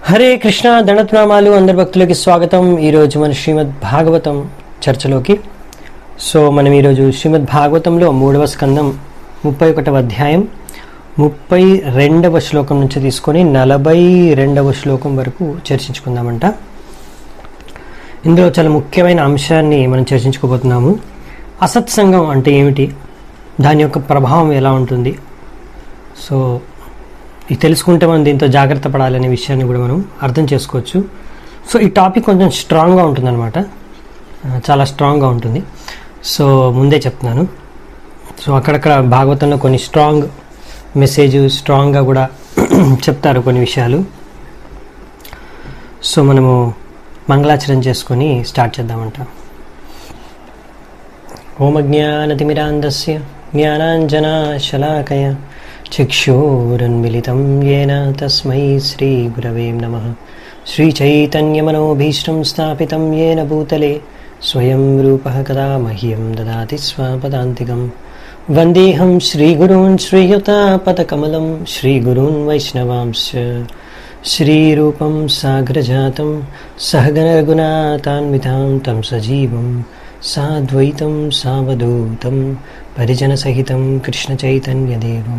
హరే కృష్ణ దండత్నామాలు అందరి భక్తులకి స్వాగతం ఈరోజు మన శ్రీమద్ భాగవతం చర్చలోకి సో మనం ఈరోజు శ్రీమద్ భాగవతంలో మూడవ స్కందం ముప్పై ఒకటవ అధ్యాయం ముప్పై రెండవ శ్లోకం నుంచి తీసుకొని నలభై రెండవ శ్లోకం వరకు చర్చించుకుందామంట ఇందులో చాలా ముఖ్యమైన అంశాన్ని మనం చర్చించుకోబోతున్నాము అసత్సంగం అంటే ఏమిటి దాని యొక్క ప్రభావం ఎలా ఉంటుంది సో ఇది తెలుసుకుంటే మనం దీంతో జాగ్రత్త పడాలనే విషయాన్ని కూడా మనం అర్థం చేసుకోవచ్చు సో ఈ టాపిక్ కొంచెం స్ట్రాంగ్గా ఉంటుందన్నమాట ఆ, చాలా స్ట్రాంగ్గా ఉంటుంది సో ముందే చెప్తున్నాను సో అక్కడక్కడ భాగవతంలో కొన్ని స్ట్రాంగ్ మెసేజ్ స్ట్రాంగ్గా కూడా చెప్తారు కొన్ని విషయాలు సో మనము మంగళాచరణ చేసుకొని స్టార్ట్ చేద్దామంట ఓమజ్ఞానతిమిరాంధస్య జ్ఞానాంజనాశలాకయ చక్షురున్మిలితం येन తస్మై శ్రీగురవే నమः श्रीचैतन्यमनोभीष्टं स्थापितं येन भूतले स्वयं रूपः कदा मह्यं ददाति स्वपदान्तिकं वन्देऽहं श्रीगुरून् श्रीयुतापदकमलं श्रीगुरून् वैष्णवांश्च श्रीरूपं साग्रजातं सहगनरघुनाथान्वितां तं सजीवं साद्वैतं सावधूतं परिजनसहितं कृष्णचैतन्यदेवं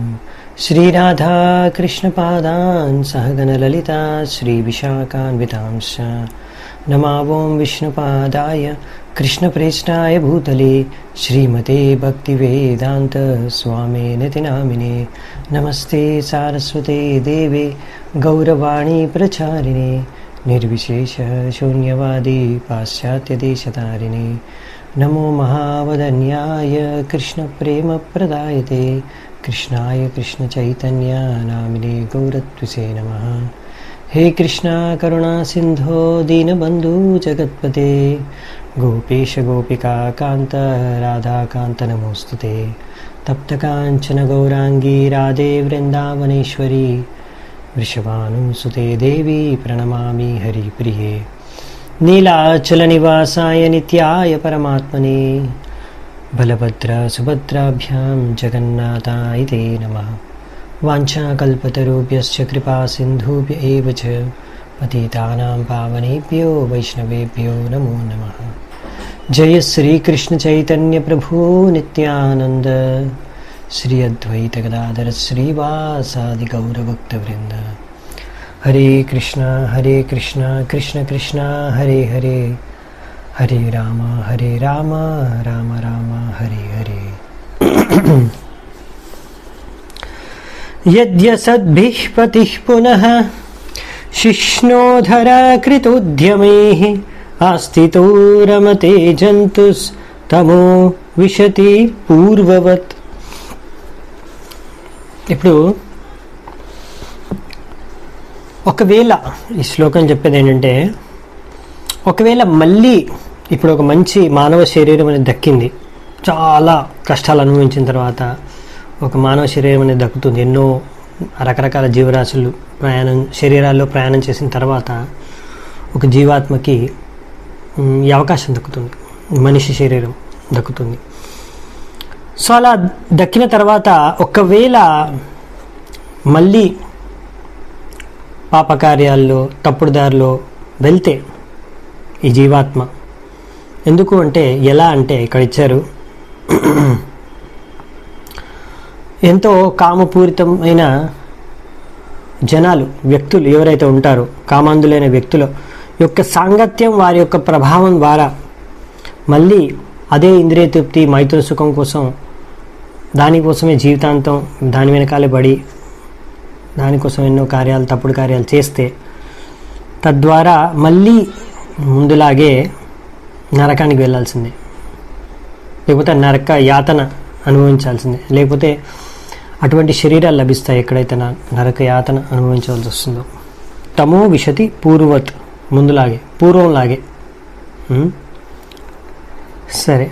श्रीराधाकृष्णपादान् सहगनललिता श्रीविशाखान्वितांश्च नमावों विष्णुपादाय कृष्णप्रेष्ठाय भूतले श्रीमते भक्तिवेदान्तस्वामिनिति नामिने नमस्ते सारस्वते देवे गौरवाणी प्रचारिणे निर्विशेषशून्यवादी पाश्चात्यदेशतारिणे नमो महावदन्याय कृष्णप्रेमप्रदायते कृष्णाय कृष्णचैतन्य नामिने गौरत्विसे नमः हे कृष्णा करुणा सिन्धो दीनबन्धु जगत्पते गोपेश गोपिका कान्त राधाकान्त नमोऽस्तु ते तप्तकाञ्चन गौराङ्गी राधे वृन्दावनेश्वरी वृषभानुसुते देवी प्रणमामि हरिप्रिये नीलाचलनिवासाय नित्याय परमात्मने बलभद्रसुभद्राभ्यां जगन्नाथाय ते नमः वाञ्छाकल्पतरुभ्यश्च कृपासिन्धुभ्य एव च पतितानां पावनेभ्यो वैष्णवेभ्यो नमो नमः जय श्रीकृष्णचैतन्यप्रभु नित्यानन्द श्री अद्वैतगदाधर श्रीवासादिगौरभक्तवृन्द हरे कृष्ण हरे कृष्ण कृष्ण कृष्ण हरे हरे हरे राम हरे राम राम राम हरे हरे यद्यसद्भिः पतिः पुनः शिष्णोधराकृतोद्यमैः आस्थितो रमते जन्तुस्तमो विशति పూర్వవత్ ఇప్పుడు ఒకవేళ ఈ శ్లోకం చెప్పేది ఏంటంటే ఒకవేళ మళ్ళీ ఇప్పుడు ఒక మంచి మానవ శరీరం అనేది దక్కింది చాలా కష్టాలు అనుభవించిన తర్వాత ఒక మానవ శరీరం అనేది దక్కుతుంది ఎన్నో రకరకాల జీవరాశులు ప్రయాణం శరీరాల్లో ప్రయాణం చేసిన తర్వాత ఒక జీవాత్మకి మ్, ఈ అవకాశం దక్కుతుంది మనిషి శరీరం దక్కుతుంది సో అలా దక్కిన తర్వాత ఒకవేళ మళ్ళీ పాపకార్యాల్లో తప్పుడు దారిలో వెళ్తే ఈ జీవాత్మ ఎందుకు అంటే ఎలా అంటే ఇక్కడ ఇచ్చారు ఎంతో కామపూరితమైన జనాలు వ్యక్తులు ఎవరైతే ఉంటారో కామాంధులైన వ్యక్తుల యొక్క సాంగత్యం వారి యొక్క ప్రభావం ద్వారా మళ్ళీ అదే ఇంద్రియ తృప్తి మైత్ర సుఖం కోసం దానికోసమే జీవితాంతం దాని వెనకాలే పడి దానికోసం ఎన్నో కార్యాలు తప్పుడు కార్యాలు చేస్తే తద్వారా మళ్ళీ ముందులాగే నరకానికి వెళ్ళాల్సిందే లేకపోతే నరక యాతన అనుభవించాల్సిందే లేకపోతే అటువంటి శరీరాలు లభిస్తాయి ఎక్కడైతే నా- నరక యాతన అనుభవించవలసి వస్తుందో తమో విశతి పూర్వత్ ముందులాగే పూర్వంలాగే ఉం? సరే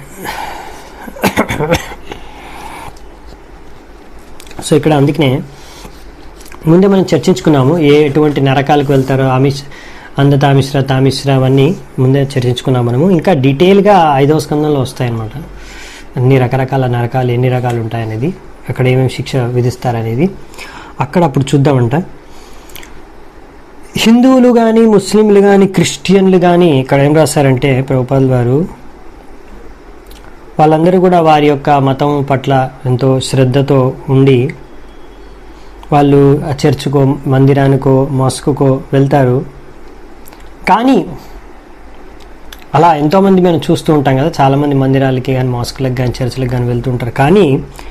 సో ఇక్కడ అందుకనే ముందే మనం చర్చించుకున్నాము ఏ ఎటువంటి నరకాలకు వెళ్తారో ఆమిష్ అందతామిశ్ర తామిశ్ర అవన్నీ ముందే చర్చించుకున్నాం మనము ఇంకా డీటెయిల్గా ఐదవ స్కందంలో వస్తాయన్నమాట అన్ని రకరకాల నరకాలు ఎన్ని రకాలు ఉంటాయనేది అక్కడ ఏమేమి శిక్ష విధిస్తారనేది అక్కడ అప్పుడు చూద్దామంట హిందువులు కానీ ముస్లింలు కానీ క్రిస్టియన్లు కానీ ఇక్కడ ఏం రాశారంటే ప్రభుపాల్ వారు వాళ్ళందరూ కూడా వారి యొక్క మతం పట్ల ఎంతో శ్రద్ధతో ఉండి వాళ్ళు ఆ చర్చ్కో మందిరానికో మాస్కుకో వెళ్తారు కానీ అలా ఎంతోమంది మనం చూస్తూ ఉంటాం కదా చాలామంది మందిరాలకి కానీ మాస్కులకు కానీ చర్చిలకు కానీ వెళ్తుంటారు కానీ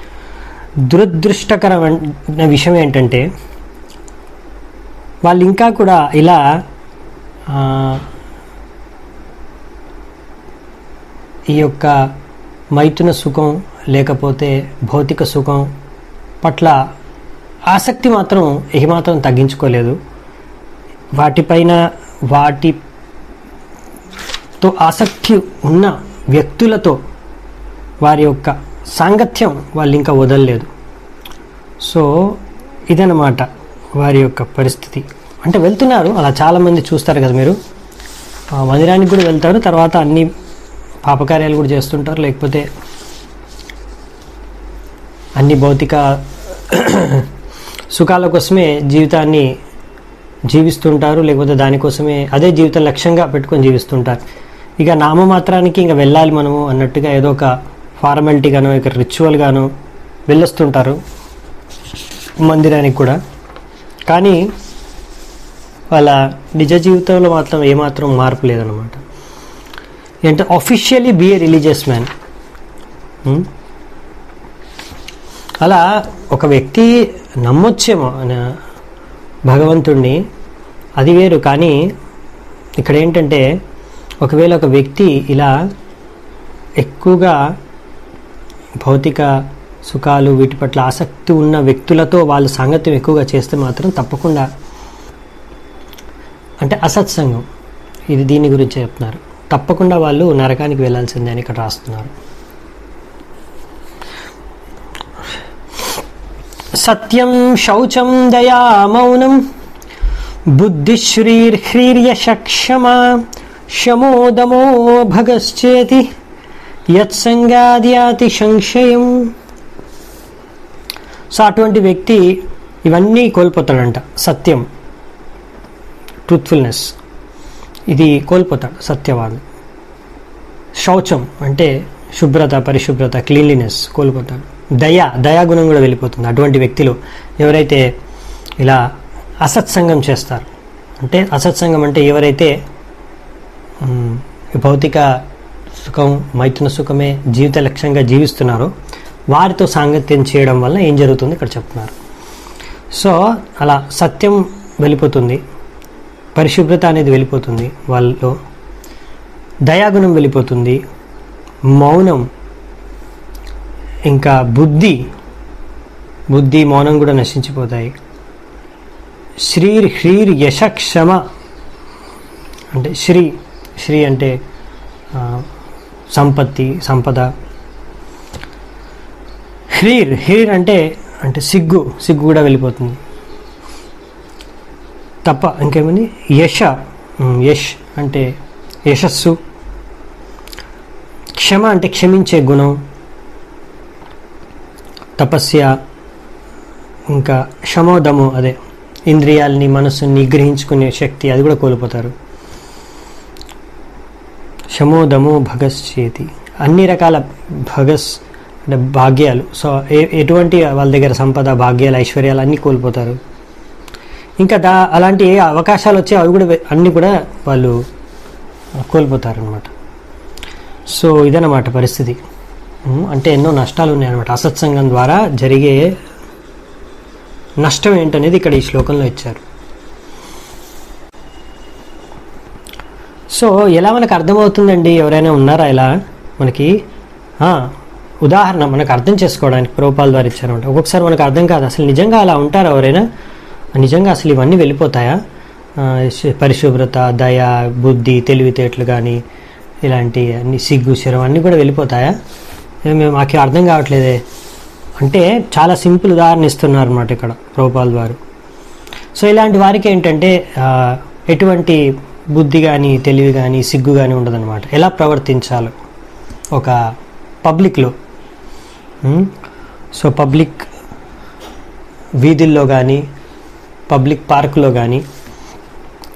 దురదృష్టకరమైన విషయం ఏంటంటే వాళ్ళు ఇంకా కూడా ఇలా ఆ, ఈ యొక్క మైథున సుఖం లేకపోతే భౌతిక సుఖం పట్ల ఆసక్తి మాత్రం ఏమాత్రం తగ్గించుకోలేదు వాటిపైన వాటితో ఆసక్తి ఉన్న వ్యక్తులతో వారి యొక్క సాంగత్యం వాళ్ళు ఇంకా వదలలేదు సో ఇదన్నమాట వారి యొక్క పరిస్థితి అంటే వెళ్తున్నారు అలా చాలామంది చూస్తారు కదా మీరు ఆ మందిరానికి కూడా వెళ్తారు తర్వాత అన్ని పాపకార్యాలు కూడా చేస్తుంటారు లేకపోతే అన్ని భౌతిక సుఖాల కోసమే జీవితాన్ని జీవిస్తుంటారు లేకపోతే దానికోసమే అదే జీవిత లక్ష్యంగా పెట్టుకొని జీవిస్తుంటారు ఇక నామమాత్రానికి ఇంకా వెళ్ళాలి మనము అన్నట్టుగా ఏదో ఒక ఫార్మాలిటీ గానో ఇక రిచువల్ గానో వెళ్ళొస్తుంటారు మందిరానికి కూడా కానీ వాళ్ళ నిజ జీవితంలో మాత్రం ఏమాత్రం మార్పు లేదన్నమాట ఏంటంటే officially be a religious man అలా ఒక వ్యక్తి నమ్మొచ్చేమో ఆయన- భగవంతుణ్ణి అది వేరు కానీ ఇక్కడ ఏంటంటే ఒకవేళ ఒక వ్యక్తి ఇలా ఎక్కువగా భౌతిక సుఖాలు వీటి పట్ల ఆసక్తి ఉన్న వ్యక్తులతో వాళ్ళ సాంగత్యం ఎక్కువగా చేస్తే మాత్రం తప్పకుండా అంటే అసత్సంగం ఇది దీని గురించి చెప్తున్నారు తప్పకుండా వాళ్ళు నరకానికి వెళ్ళాల్సిందే అని ఇక్కడ రాస్తున్నారు సత్యం శౌచం దయా మౌనం బుద్ధిశ్రీర్హ్రీర్యశక్షమా శమోదమో భగశ్చేతి యత్సంగాద్యాతి సంశయం సో అటువంటి వ్యక్తి ఇవన్నీ కోల్పోతాడంట సత్యం ట్రూత్ఫుల్నెస్ ఇది కోల్పోతాడు సత్యవాదం శౌచం అంటే శుభ్రత పరిశుభ్రత క్లీన్లీనెస్ కోల్పోతాడు దయ దయాగుణం కూడా వెళ్ళిపోతుంది అటువంటి వ్యక్తులు ఎవరైతే ఇలా అసత్సంగం చేస్తారు అంటే అసత్సంగం అంటే ఎవరైతే మ్, ఈ భౌతిక సుఖం మైథున సుఖమే జీవిత లక్ష్యంగా జీవిస్తున్నారో వారితో సాంగత్యం చేయడం వల్ల ఏం జరుగుతుంది ఇక్కడ చెప్తున్నారు సో అలా సత్యం వెళ్ళిపోతుంది పరిశుభ్రత అనేది వెళ్ళిపోతుంది వాళ్ళలో దయాగుణం వెళ్ళిపోతుంది మౌనం ఇంకా బుద్ధి బుద్ధి మౌనం కూడా నశించిపోతాయి శ్రీర్ హ్రీర్ యశ క్షమ అంటే శ్రీ శ్రీ అంటే ఆ, సంపత్తి సంపద హ్రీర్ హ్రీర్ అంటే అంటే సిగ్గు సిగ్గు కూడా వెళ్ళిపోతుంది తప్ప ఇంకేమని యశ ఉమ్, యష్ అంటే యశస్సు క్షమ అంటే క్షమించే గుణం తపస్య ఇంకా శమోదము అదే ఇంద్రియాలని మనస్సుని నిగ్రహించుకునే శక్తి అది కూడా కోల్పోతారు శమోదము భగస్ చేతి అన్ని రకాల భగస్ అంటే భాగ్యాలు సో ఏ- ఎటువంటి వాళ్ళ దగ్గర సంపద భాగ్యాలు ఐశ్వర్యాలు అన్నీ కోల్పోతారు ఇంకా దా అలాంటి ఏ అవకాశాలు వచ్చాయో అవి కూడా వె- అన్నీ కూడా వాళ్ళు కోల్పోతారు అనమాట సో ఇదన్నమాట పరిస్థితి ఉమ్, అంటే ఎన్నో నష్టాలు ఉన్నాయన్నమాట అసత్సంగం ద్వారా జరిగే నష్టం ఏంటనేది ఇక్కడ ఈ శ్లోకంలో ఇచ్చారు సో ఎలా మనకు అర్థమవుతుందండి ఎవరైనా ఉన్నారా ఇలా మనకి ఆ, ఉదాహరణ మనకు అర్థం చేసుకోవడానికి ప్రోపాల ద్వారా ఇచ్చారనమాట ఒక్కొక్కసారి మనకు అర్థం కాదు అసలు నిజంగా అలా ఉంటారా ఎవరైనా నిజంగా అసలు ఇవన్నీ వెళ్ళిపోతాయా ఆ, శ- పరిశుభ్రత దయ బుద్ధి తెలివితేటలు కానీ ఇలాంటి అన్ని సిగ్గు శరం అన్నీ కూడా వెళ్ళిపోతాయా ఏ, మేము మాకు అర్థం కావట్లేదే అంటే చాలా సింపుల్ ఉదాహరణ ఇస్తున్నారు అనమాట ఇక్కడ ప్రభుపాల్ వారు సో ఇలాంటి వారికి ఏంటంటే ఆ, ఎటువంటి బుద్ధి కానీ తెలివి కానీ సిగ్గు కానీ ఉండదన్నమాట ఎలా ప్రవర్తించాలో ఒక పబ్లిక్లో ఉమ్, సో పబ్లిక్ వీధుల్లో కానీ పబ్లిక్ పార్కులో కానీ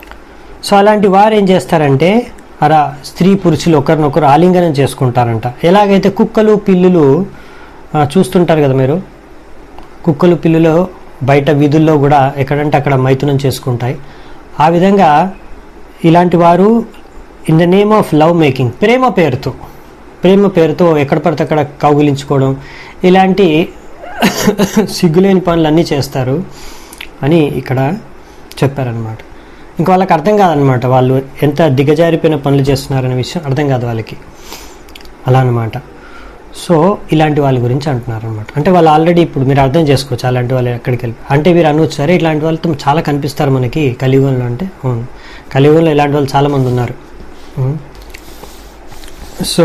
సో అలాంటి వారు ఏం చేస్తారంటే అలా స్త్రీ పురుషులు ఒకరినొకరు ఆలింగనం చేసుకుంటారంట ఎలాగైతే కుక్కలు పిల్లులు ఆ, చూస్తుంటారు కదా మీరు కుక్కలు పిల్లులు బయట వీధుల్లో కూడా ఎక్కడంటే అక్కడ మైథునం చేసుకుంటాయి ఆ విధంగా ఇలాంటి వారు in the name of love making ప్రేమ పేరుతో ప్రేమ పేరుతో ఎక్కడ పడితే అక్కడ కౌగిలించుకోవడం ఇలాంటి సిగ్గులేని పనులు అన్నీ చేస్తారు అని ఇక్కడ చెప్పారనమాట ఇంకా వాళ్ళకి అర్థం కాదనమాట వాళ్ళు ఎంత దిగజారిపోయిన పనులు చేస్తున్నారనే విషయం అర్థం కాదు వాళ్ళకి అలా అనమాట సో ఇలాంటి వాళ్ళ గురించి అంటున్నారు అనమాట అంటే వాళ్ళు ఆల్రెడీ ఇప్పుడు మీరు అర్థం చేసుకోవచ్చు అలాంటి వాళ్ళు ఎక్కడికి వెళ్ళి అంటే మీరు అనవచ్చు సరే ఇలాంటి వాళ్ళతో చాలా కనిపిస్తారు మనకి కలియుగంలో అంటే అవును కలియుగంలో ఇలాంటి వాళ్ళు చాలామంది ఉన్నారు ఉం. సో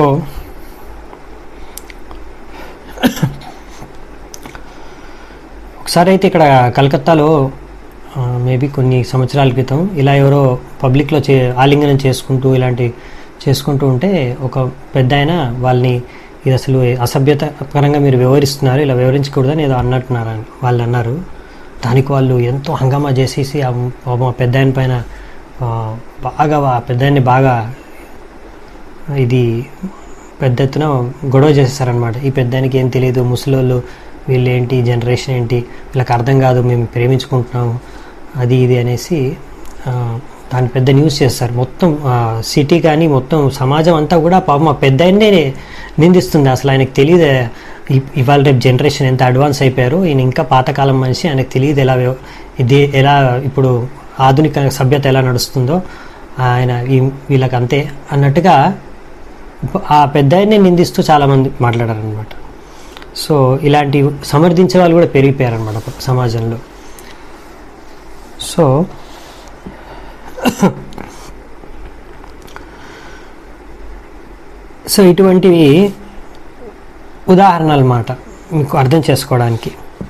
ఒకసారి అయితే ఇక్కడ కలకత్తాలో మేబీ కొన్ని సంవత్సరాల క్రితం ఇలా ఎవరో పబ్లిక్లో చే ఆలింగనం చేసుకుంటూ ఇలాంటి చేసుకుంటూ ఉంటే ఒక పెద్ద ఆయన వాళ్ళని ఇది అసలు అసభ్యత పరంగా మీరు వివరిస్తున్నారు ఇలా వివరించకూడదని ఏదో అన్నట్టున్నారు వాళ్ళు అన్నారు దానికి వాళ్ళు ఎంతో హంగామా చేసేసి ఆ ఆ మా పెద్ద ఆయన పైన ఆ, బాగా ఆ పెద్ద ఆయన్ని బాగా ఇది పెద్ద ఎత్తున గొడవ చేసేసారనమాట ఈ పెద్దానికి ఏం తెలియదు ముసలోళ్ళు వీళ్ళు ఏంటి జనరేషన్ ఏంటి వీళ్ళకి అర్థం కాదు మేము ప్రేమించుకుంటున్నాము అది ఇది అనేసి ఆ, దాన్ని పెద్ద న్యూస్ చేస్తారు మొత్తం సిటీ కానీ మొత్తం సమాజం అంతా కూడా పాపం ఆ పెద్ద ఆయన్నే నిందిస్తుంది అసలు ఆయనకు తెలియదు ఇ- ఇవాళ రేపు జనరేషన్ ఎంత అడ్వాన్స్ అయిపోయారు ఈయన ఇంకా పాతకాలం మనిషి ఆయనకు తెలియదు ఎలా వ్యవ- ఇది ఎలా ఇప్పుడు ఆధునిక సభ్యత ఎలా నడుస్తుందో ఆయన ఈ- వీళ్ళకి అంతే అన్నట్టుగా ఆ పెద్ద ఆయన్ని నిందిస్తూ చాలామంది మాట్లాడారనమాట సో ఇలాంటి సమర్థించే వాళ్ళు కూడా పెరిగిపోయారనమాట సమాజంలో సో సో ఇటువంటివి ఉదాహరణలు అన్నమాట మీకు అర్థం చేసుకోవడానికి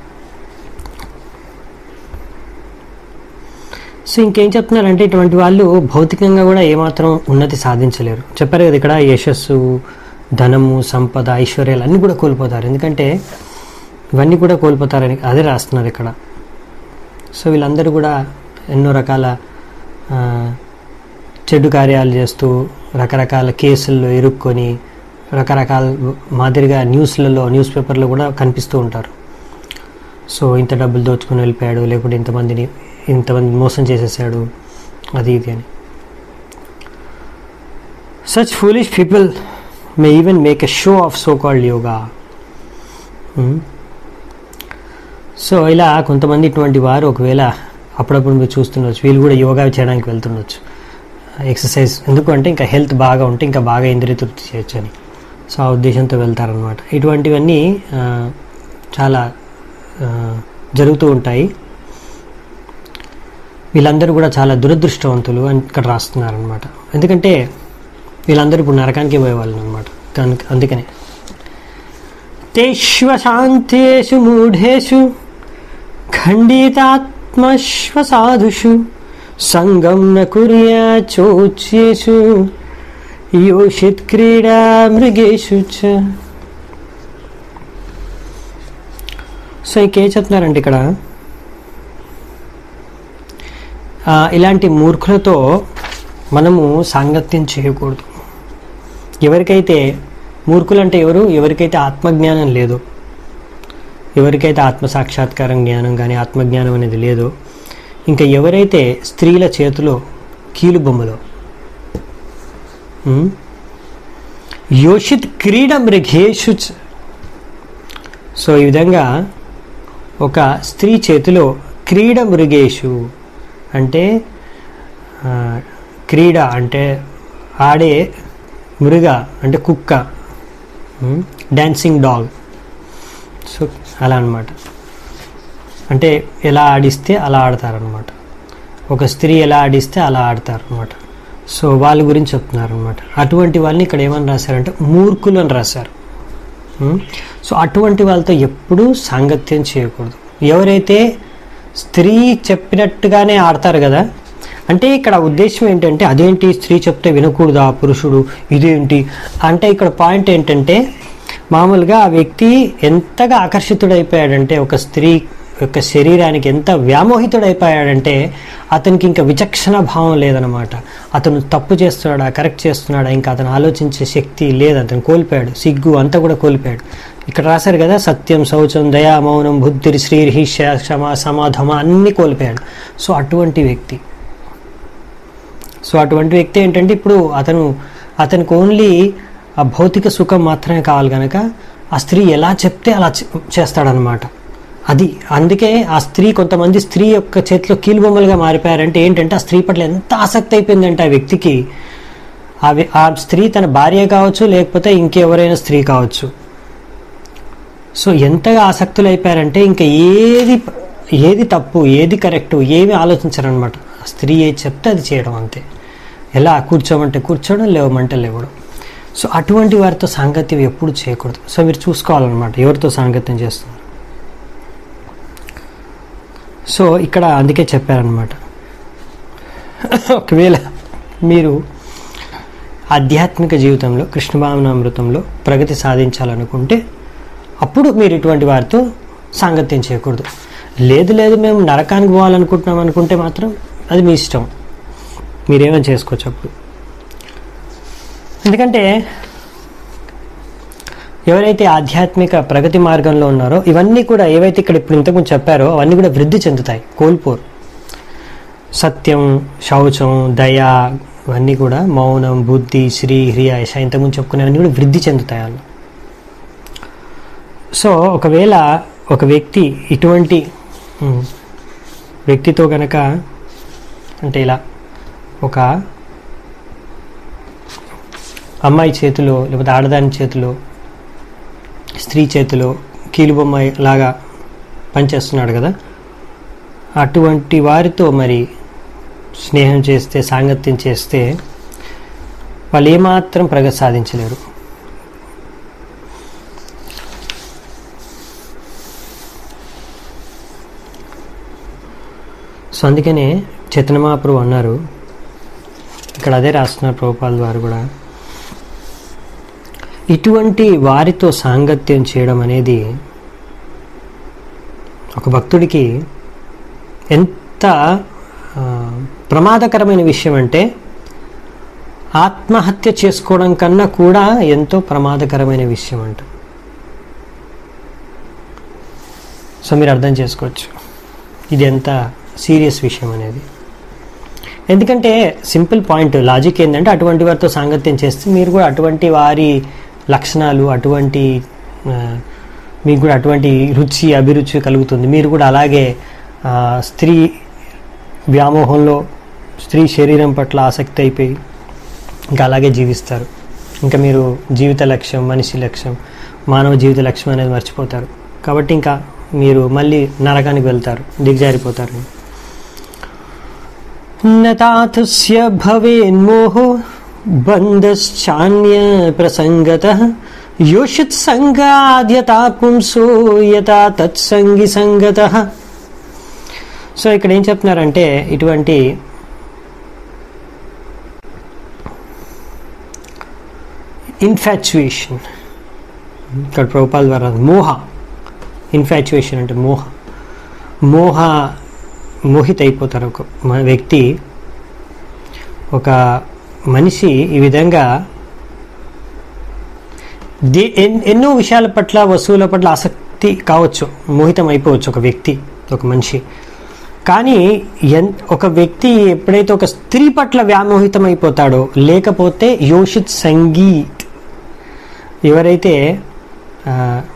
సో ఇంకేం చెప్తున్నారంటే ఇటువంటి వాళ్ళు భౌతికంగా కూడా ఏమాత్రం ఉన్నతి సాధించలేరు చెప్పారు కదా ఇక్కడ యశస్సు ధనము సంపద ఐశ్వర్యాలు అన్నీ కూడా కోల్పోతారు ఎందుకంటే ఇవన్నీ కూడా కోల్పోతారని అదే రాస్తున్నారు ఇక్కడ సో వీళ్ళందరూ కూడా ఎన్నో రకాల ఆ, చెడు కార్యాలు చేస్తూ రకరకాల కేసుల్లో ఇరుక్కొని రకరకాల మాదిరిగా న్యూస్లలో న్యూస్ పేపర్లో కూడా కనిపిస్తూ ఉంటారు సో ఇంత డబ్బులు దోచుకొని వెళ్ళిపోయాడు లేకుంటే ఇంతమందిని ఇంతమంది మోసం చేసేసాడు అది ఇది అని such foolish people may even make a show of so called yoga so ఇలా కొంతమంది ఇటువంటి వారు ఒకవేళ అప్పుడప్పుడు మీరు చూస్తుండొచ్చు వీళ్ళు కూడా యోగా చేయడానికి వెళ్తుండొచ్చు ఎక్సర్సైజ్ ఎందుకంటే ఇంకా హెల్త్ బాగా ఉంటే ఇంకా బాగా ఇంద్రియ తృప్తి చేయొచ్చు అని సో ఆ ఉద్దేశంతో వెళ్తారనమాట ఇటువంటివన్నీ ఆ, చాలా ఆ, జరుగుతూ ఉంటాయి వీళ్ళందరూ కూడా చాలా దురదృష్టవంతులు అని ఇక్కడ రాస్తున్నారనమాట ఎందుకంటే వీళ్ళందరూ ఇప్పుడు నరకానికి పోయేవాళ్ళు అనమాట అందుకనే తేష్వశాంతేషు మూఢేషు ఖండితాత్మశ్వసాధుషు సంగం న కుర్యా చోచ్యేషు యోషిత్ క్రీడా మృగేషు చ సో ఇంకేం చెప్తున్నారంటే ఇక్కడ ఆ, ఇలాంటి మూర్ఖులతో మనము సాంగత్యం చేయకూడదు ఎవరికైతే మూర్ఖులంటే ఎవరు ఎవరికైతే ఆత్మజ్ఞానం లేదో ఎవరికైతే ఆత్మ సాక్షాత్కారం జ్ఞానం కానీ ఆత్మజ్ఞానం అనేది లేదో ఇంకా ఎవరైతే స్త్రీల చేతిలో కీలు బొమ్మలో ఉమ్, యోషిత్ క్రీడ మృగేషు చ. సో ఈ విధంగా ఒక స్త్రీ చేతిలో క్రీడ మృగేషు అంటే ఆ, క్రీడ అంటే ఆడే మృగ అంటే కుక్క డాన్సింగ్ డాగ్ సో అలా అన్నమాట అంటే ఎలా ఆడిస్తే అలా ఆడతారనమాట ఒక స్త్రీ ఎలా ఆడిస్తే అలా ఆడతారు అనమాట సో వాళ్ళ గురించి చెప్తున్నారు అనమాట అటువంటి వాళ్ళని ఇక్కడ ఏమని రాశారంటే మూర్ఖులు అని రాశారు ఉం? సో అటువంటి వాళ్ళతో ఎప్పుడూ సాంగత్యం చేయకూడదు ఎవరైతే స్త్రీ చెప్పినట్టుగానే ఆడతారు కదా అంటే ఇక్కడ ఉద్దేశం ఏంటంటే అదేంటి స్త్రీ చెప్తే వినకూడదా పురుషుడు ఇదేంటి అంటే ఇక్కడ పాయింట్ ఏంటంటే మామూలుగా ఆ వ్యక్తి ఎంతగా ఆకర్షితుడైపోయాడంటే ఒక స్త్రీ యొక్క శరీరానికి ఎంత వ్యామోహితుడైపోయాడంటే అతనికి ఇంకా విచక్షణ భావం లేదనమాట అతను తప్పు చేస్తున్నాడా కరెక్ట్ చేస్తున్నాడా ఇంకా అతను ఆలోచించే శక్తి లేదు అతను కోల్పోయాడు సిగ్గు అంతా కూడా కోల్పోయాడు ఇక్కడ రాశారు కదా సత్యం శౌచం దయా మౌనం బుద్ధిరి శ్రీర్హి క్షమ సమాధమ అన్నీ కోల్పోయాడు సో అటువంటి వ్యక్తి సో అటువంటి వ్యక్తి ఏంటంటే ఇప్పుడు అతను అతనికి ఓన్లీ ఆ భౌతిక సుఖం మాత్రమే కావాలి కనుక ఆ స్త్రీ ఎలా చెప్తే అలా చే- చేస్తాడనమాట అది అందుకే ఆ స్త్రీ కొంతమంది స్త్రీ యొక్క చేతిలో కీలుబొమ్మలుగా మారిపోయారంటే ఏంటంటే ఆ స్త్రీ పట్ల ఎంత ఆసక్తి అయిపోయిందంటే ఆ వ్యక్తికి ఆ వ్య- ఆ స్త్రీ తన భార్య కావచ్చు లేకపోతే ఇంకెవరైనా స్త్రీ కావచ్చు సో ఎంతగా ఆసక్తులు అయిపోయారంటే ఇంకా ఏది ఏది తప్పు ఏది కరెక్ట్ ఏమి ఆలోచించరనమాట స్త్రీ ఏది చెప్తే అది చేయడం అంతే ఎలా కూర్చోమంటే కూర్చోవడం లేవమంటే లేవడం సో అటువంటి వారితో సాంగత్యం ఎప్పుడు చేయకూడదు సో మీరు చూసుకోవాలన్నమాట ఎవరితో సాంగత్యం చేస్తున్నారు సో ఇక్కడ అందుకే చెప్పారనమాట ఒకవేళ మీరు ఆధ్యాత్మిక జీవితంలో కృష్ణభావనామృతంలో ప్రగతి సాధించాలనుకుంటే అప్పుడు మీరు ఇటువంటి వారితో సాంగత్యం చేయకూడదు లేదు లేదు మేము నరకానికి పోవాలనుకుంటున్నాం అనుకుంటే మాత్రం అది మీ ఇష్టం మీరేమైనా చేసుకోవచ్చు అప్పుడు ఎందుకంటే ఎవరైతే ఆధ్యాత్మిక ప్రగతి మార్గంలో ఉన్నారో ఇవన్నీ కూడా ఏవైతే ఇక్కడ ఇప్పుడు ఇంతకుముందు చెప్పారో అవన్నీ కూడా వృద్ధి చెందుతాయి కోల్పోరు సత్యం శౌచం దయ ఇవన్నీ కూడా మౌనం బుద్ధి శ్రీ హ్రియ యశ ఇంతకుముందు చెప్పుకునేవన్నీ కూడా వృద్ధి చెందుతాయి అన్న సో ఒకవేళ ఒక వ్యక్తి ఇటువంటి ఉమ్, వ్యక్తితో గనక అంటే ఇలా ఒక అమ్మాయి చేతిలో లేకపోతే ఆడదాని చేతిలో స్త్రీ చేతిలో కీలుబొమ్మ లాగా పనిచేస్తున్నాడు కదా అటువంటి వారితో మరి స్నేహం చేస్తే సాంగత్యం చేస్తే వాళ్ళు ఏమాత్రం ప్రగతి సాధించలేరు సో అందుకనే చైతన్యమాపురు అన్నారు ఇక్కడ అదే రాస్తున్నారు ప్రభుపాల్ వారు కూడా ఇటువంటి వారితో సాంగత్యం చేయడం అనేది ఒక భక్తుడికి ఎంత ఆ, ప్రమాదకరమైన విషయం అంటే ఆత్మహత్య చేసుకోవడం కన్నా కూడా ఎంతో ప్రమాదకరమైన విషయం అంట సో మీరు అర్థం చేసుకోవచ్చు ఇది ఎంత సీరియస్ విషయం అనేది ఎందుకంటే సింపుల్ పాయింట్ లాజిక్ ఏంటంటే అటువంటి వారితో సాంగత్యం చేస్తే మీరు కూడా అటువంటి వారి లక్షణాలు అటువంటి ఆ, మీకు కూడా అటువంటి రుచి అభిరుచి కలుగుతుంది మీరు కూడా అలాగే ఆ, స్త్రీ వ్యామోహంలో స్త్రీ శరీరం పట్ల ఆసక్తి అయిపోయి ఇంకా అలాగే జీవిస్తారు ఇంకా మీరు జీవిత లక్ష్యం మనిషి లక్ష్యం మానవ జీవిత లక్ష్యం అనేది మర్చిపోతారు కాబట్టి ఇంకా మీరు మళ్ళీ నరకానికి వెళ్తారు దిగజారిపోతారు నతాథస్య భవేన్మోహో బంధశ్చాన్య ప్రసంగత యోషిత్ సంగాద్యతా పుంసో యథా తత్సంగి సంగత సో ఇక్కడ ఏం చెప్తున్నారంటే ఇటువంటి ఇన్ఫాచ్యుయేషన్ ఇక్కడ ప్రభుపాల్ ద్వారా మోహ ఇన్ఫాచ్యుయేషన్ అంటే మోహ మోహ మోహిత అయిపోతారు ఒక మ- వ్యక్తి ఒక మనిషి ఈ విధంగా దే ఎన్- ఎన్నో విషయాల పట్ల వస్తువుల పట్ల ఆసక్తి కావచ్చు మోహితం అయిపోవచ్చు ఒక వ్యక్తి ఒక మనిషి కానీ ఎన్ ఒక వ్యక్తి ఎప్పుడైతే ఒక స్త్రీ పట్ల వ్యామోహితం అయిపోతాడో లేకపోతే యోషిత్ సంగీత్ ఎవరైతే ఆ,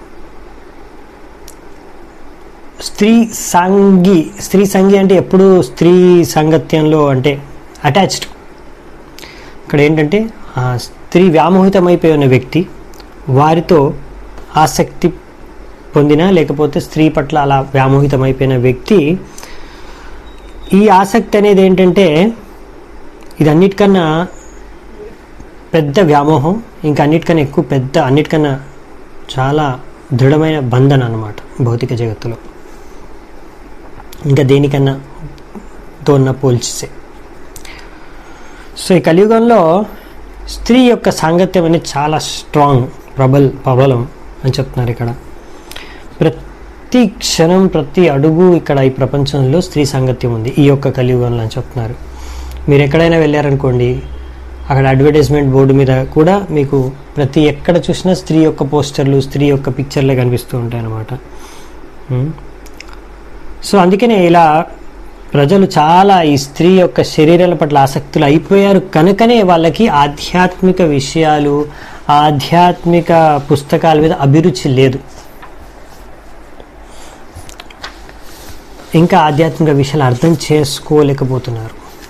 స్త్రీ సంగి స్త్రీ సంగి అంటే ఎప్పుడు స్త్రీ సంగత్యంలో అంటే అటాచ్డ్ ఇక్కడ ఏంటంటే ఆ స్త్రీ వ్యామోహితమైపోయి ఉన్న వ్యక్తి వారితో ఆసక్తి పొందిన లేకపోతే స్త్రీ పట్ల అలా వ్యామోహితమైపోయిన వ్యక్తి ఈ ఆసక్తి అనేది ఏంటంటే ఇది అన్నిటికన్నా పెద్ద వ్యామోహం ఇంకా అన్నిటికన్నా ఎక్కువ పెద్ద అన్నిటికన్నా చాలా దృఢమైన బంధన అన్నమాట భౌతిక జగత్తులో ఇంకా దేనికన్నా తోన్న పోల్చితే సో ఈ కలియుగంలో స్త్రీ యొక్క సాంగత్యం అనేది చాలా స్ట్రాంగ్ ప్రబల్ ప్రబలం అని చెప్తున్నారు ఇక్కడ ప్ర ప్రతి క్షణం ప్రతి అడుగు ఇక్కడ ఈ ప్రపంచంలో స్త్రీ సాంగత్యం ఉంది ఈ యొక్క కలియుగంలో అని చెప్తున్నారు మీరు ఎక్కడైనా వెళ్ళారనుకోండి అక్కడ అడ్వర్టైజ్మెంట్ బోర్డు మీద కూడా మీకు ప్రతి ఎక్కడ చూసినా స్త్రీ యొక్క పోస్టర్లు స్త్రీ యొక్క పిక్చర్లే కనిపిస్తూ ఉంటాయి అన్నమాట ఉమ్. సో అందుకనే ఇలా ప్రజలు చాలా ఈ స్త్రీ యొక్క శరీరాల పట్ల ఆసక్తులు అయిపోయారు కనుకనే వాళ్ళకి ఆధ్యాత్మిక విషయాలు ఆధ్యాత్మిక పుస్తకాల మీద అభిరుచి లేదు ఇంకా ఆధ్యాత్మిక విషయాలు అర్థం చేసుకోలేకపోతున్నారు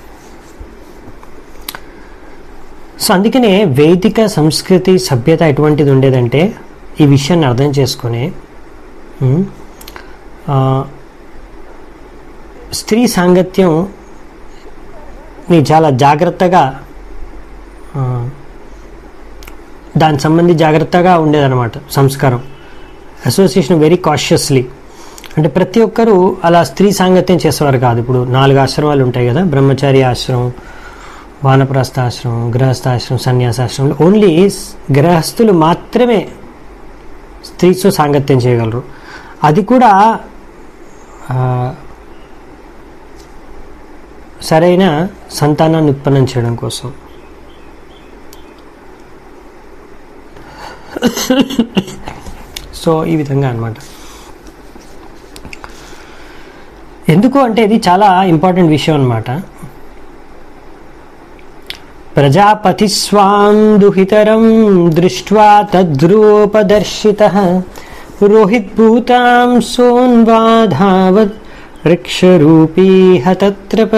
సో అందుకనే వైదిక సంస్కృతి సభ్యత ఎటువంటిది ఉండేదంటే ఈ విషయాన్ని అర్థం చేసుకొని ఉమ్, ఆ, స్త్రీ సాంగత్యం ని చాలా జాగ్రత్తగా ఆ, దానికి సంబంధించి జాగ్రత్తగా ఉండేదన్నమాట సంస్కారం అసోసియేషన్ వెరీ కాషియస్లీ అంటే ప్రతి ఒక్కరూ అలా స్త్రీ సాంగత్యం చేసేవారు కాదు ఇప్పుడు నాలుగు ఆశ్రమాలు ఉంటాయి కదా బ్రహ్మచారి ఆశ్రమం వానప్రస్థ ఆశ్రమం గృహస్థాశ్రమం సన్యాసాశ్రమంలో ఓన్లీ గృహస్థులు మాత్రమే స్త్రీతో సాంగత్యం చేయగలరు అది కూడా ఆ, సరైన సంతానాన్ని ఉత్పన్నం చేయడం కోసం సో ఈ విధంగా అన్నమాట ఎందుకు అంటే ఇది చాలా ఇంపార్టెంట్ విషయం అన్నమాట ప్రజాపతి స్వాం దుహితరం దృష్ట్వా తద్రూపదర్శిత రోహిత్భూతాం సోన్వాధావత్ వృక్షరూపీ హతత్రప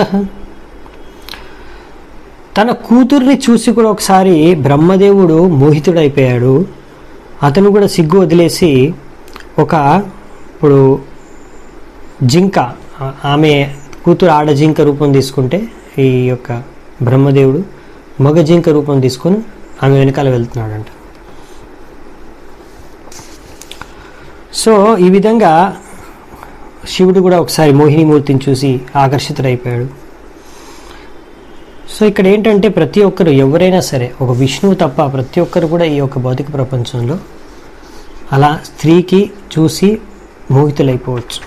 తన కూతుర్ని చూసి కూడా ఒకసారి బ్రహ్మదేవుడు మోహితుడైపోయాడు అతను కూడా సిగ్గు వదిలేసి ఒక ఇప్పుడు జింక ఆ- ఆమె కూతురు ఆడ జింక రూపం తీసుకుంటే ఈ యొక్క బ్రహ్మదేవుడు మగ జింక రూపం తీసుకొని ఆమె వెనకాల వెళ్తున్నాడంట సో ఈ విధంగా శివుడు కూడా ఒకసారి మోహినిమూర్తిని చూసి ఆకర్షితుడైపోయాడు సో ఇక్కడ ఏంటంటే ప్రతి ఒక్కరు ఎవరైనా సరే ఒక విష్ణువు తప్ప ప్రతి ఒక్కరు కూడా ఈ యొక్క భౌతిక ప్రపంచంలో అలా స్త్రీకి చూసి మోహితులైపోవచ్చు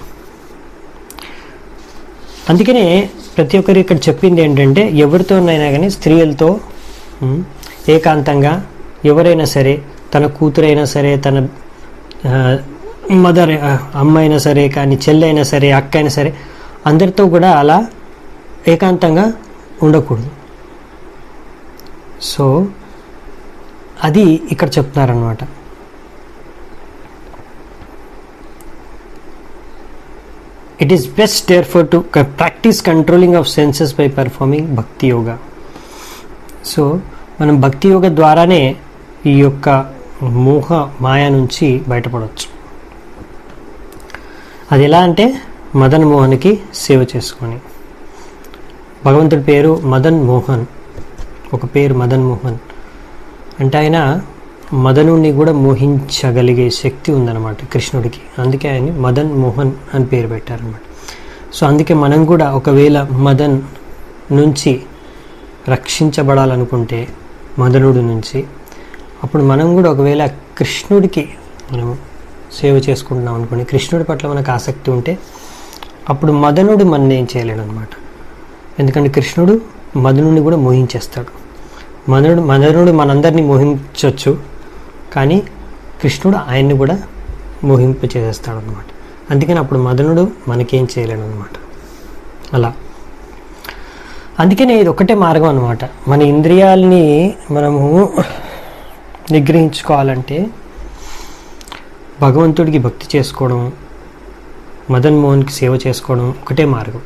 అందుకనే ప్రతి ఒక్కరు ఇక్కడ చెప్పింది ఏంటంటే ఎవరితోనైనా కానీ స్త్రీలతో ఉమ్, ఏకాంతంగా ఎవరైనా సరే తన కూతురైనా సరే తన మదర్ అమ్మ అయినా సరే కానీ చెల్లి అయినా సరే అక్క అయినా సరే అందరితో కూడా అలా ఏకాంతంగా ఉండకూడదు సో అది ఇక్కడ చెప్తున్నారనమాట it is best there for to practice controlling of senses by performing bhakti yoga so మనం భక్తి యోగ ద్వారానే ఈ యొక్క మోహ మాయ నుంచి బయటపడవచ్చు అది ఎలా అంటే మదన్ మోహన్కి సేవ చేసుకొని భగవంతుడి పేరు మదన్ మోహన్ ఒక పేరు మదన్ మోహన్ అంటే ఆయన మదనుడిని కూడా మోహించగలిగే శక్తి ఉందన్నమాట కృష్ణుడికి అందుకే ఆయన మదన్ మోహన్ అని పేరు పెట్టారనమాట సో అందుకే మనం కూడా ఒకవేళ మదన్ నుంచి రక్షించబడాలనుకుంటే మదనుడి నుంచి అప్పుడు మనం కూడా ఒకవేళ కృష్ణుడికి మనం సేవ చేసుకుంటున్నాం అనుకోండి కృష్ణుడి పట్ల మనకు ఆసక్తి ఉంటే అప్పుడు మదనుడు మన ఏం చేయలేడు అనమాట ఎందుకంటే కృష్ణుడు మదనుడిని కూడా మోహించేస్తాడు మదనుడు మదనుడు మనందరినీ మోహించవచ్చు కానీ కృష్ణుడు ఆయన్ని కూడా మోహింపు చేసేస్తాడు అనమాట అందుకని అప్పుడు మదనుడు మనకేం చేయలేడు అనమాట అలా అందుకనే ఇది ఒకటే మార్గం అనమాట మన ఇంద్రియాలని మనము నిగ్రహించుకోవాలంటే భగవంతుడికి భక్తి చేసుకోవడం మదన్ మోహన్కి సేవ చేసుకోవడం ఒకటే మార్గం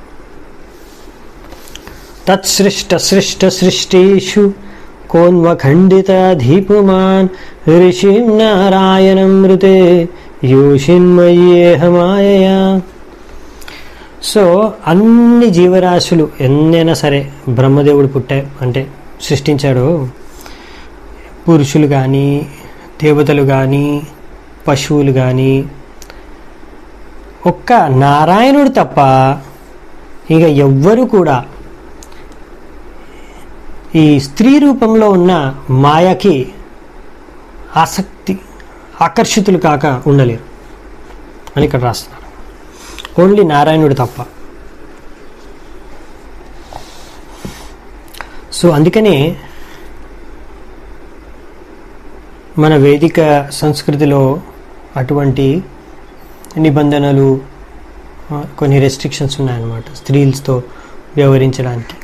తత్సృష్ట సృష్ట సృష్టిషు కోన్వఖండితాధీపుమాన్ ఋషిం నారాయణం మృతే యోషిన్మయేహమాయయా సో అన్ని జీవరాశులు ఎన్నైనా సరే బ్రహ్మదేవుడు పుట్టే అంటే సృష్టించాడు పురుషులు కానీ దేవతలు కానీ పశువులు కానీ ఒక్క నారాయణుడు తప్ప ఇక ఎవ్వరు కూడా ఈ స్త్రీ రూపంలో ఉన్న మాయకి ఆసక్తి ఆకర్షితులు కాక ఉండలేరు అని ఇక్కడ రాస్తున్నారు ఓన్లీ నారాయణుడు తప్ప సో అందుకనే మన వేదిక సంస్కృతిలో అటువంటి నిబంధనలు ఆ, కొన్ని రెస్ట్రిక్షన్స్ ఉన్నాయన్నమాట స్త్రీలతో వ్యవహరించడానికి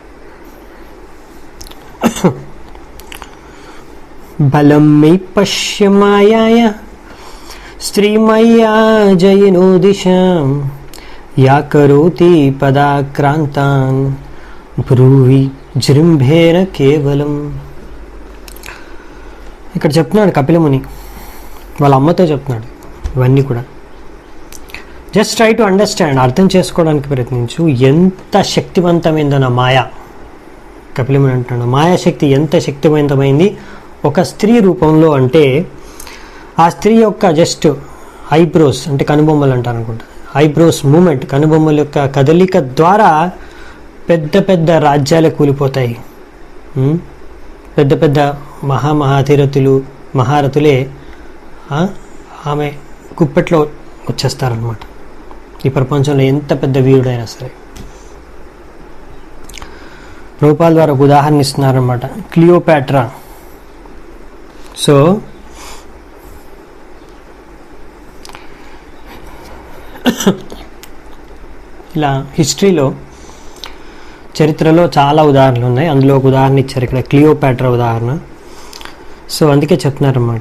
బలం మే పశ్య మాయాయ స్త్రీమయ్యా జయనో దిశాం యా కరోతి పదాక్రాంతాన్ బ్రూవి జృంభేన కేవలం ఇక్కడ చెప్తున్నాడు కపిలముని వాళ్ళ అమ్మతో చెప్తున్నాడు ఇవన్నీ కూడా జస్ట్ ట్రై టు అండర్స్టాండ్ అర్థం చేసుకోవడానికి ప్రయత్నించు ఎంత శక్తివంతమైందో నా మాయ కపిలముని అంటున్నాడు మాయాశక్తి ఎంత శక్తివంతమైంది ఒక స్త్రీ రూపంలో అంటే ఆ స్త్రీ యొక్క జస్ట్ ఐబ్రోస్ అంటే కనుబొమ్మలు అంటారు అనుకుంటా ఐబ్రోస్ మూమెంట్ కనుబొమ్మల యొక్క కదలిక ద్వారా పెద్ద పెద్ద రాజ్యాలే కూలిపోతాయి ఉమ్? పెద్ద పెద్ద మహామహాతీరతులు మహారథులే ఆ, ఆమె కుప్పెట్లో వచ్చేస్తారనమాట ఈ ప్రపంచంలో ఎంత పెద్ద వీరుడైనా సరే రూపాల ద్వారా ఒక ఉదాహరణ ఇస్తున్నారనమాట క్లియోపాట్రా సో ఇలా హిస్టరీలో చరిత్రలో చాలా ఉదాహరణలు ఉన్నాయి అందులో ఒక ఉదాహరణ ఇచ్చారు ఇక్కడ క్లియోపాట్రా ఉదాహరణ సో అందుకే చెప్తున్నారన్నమాట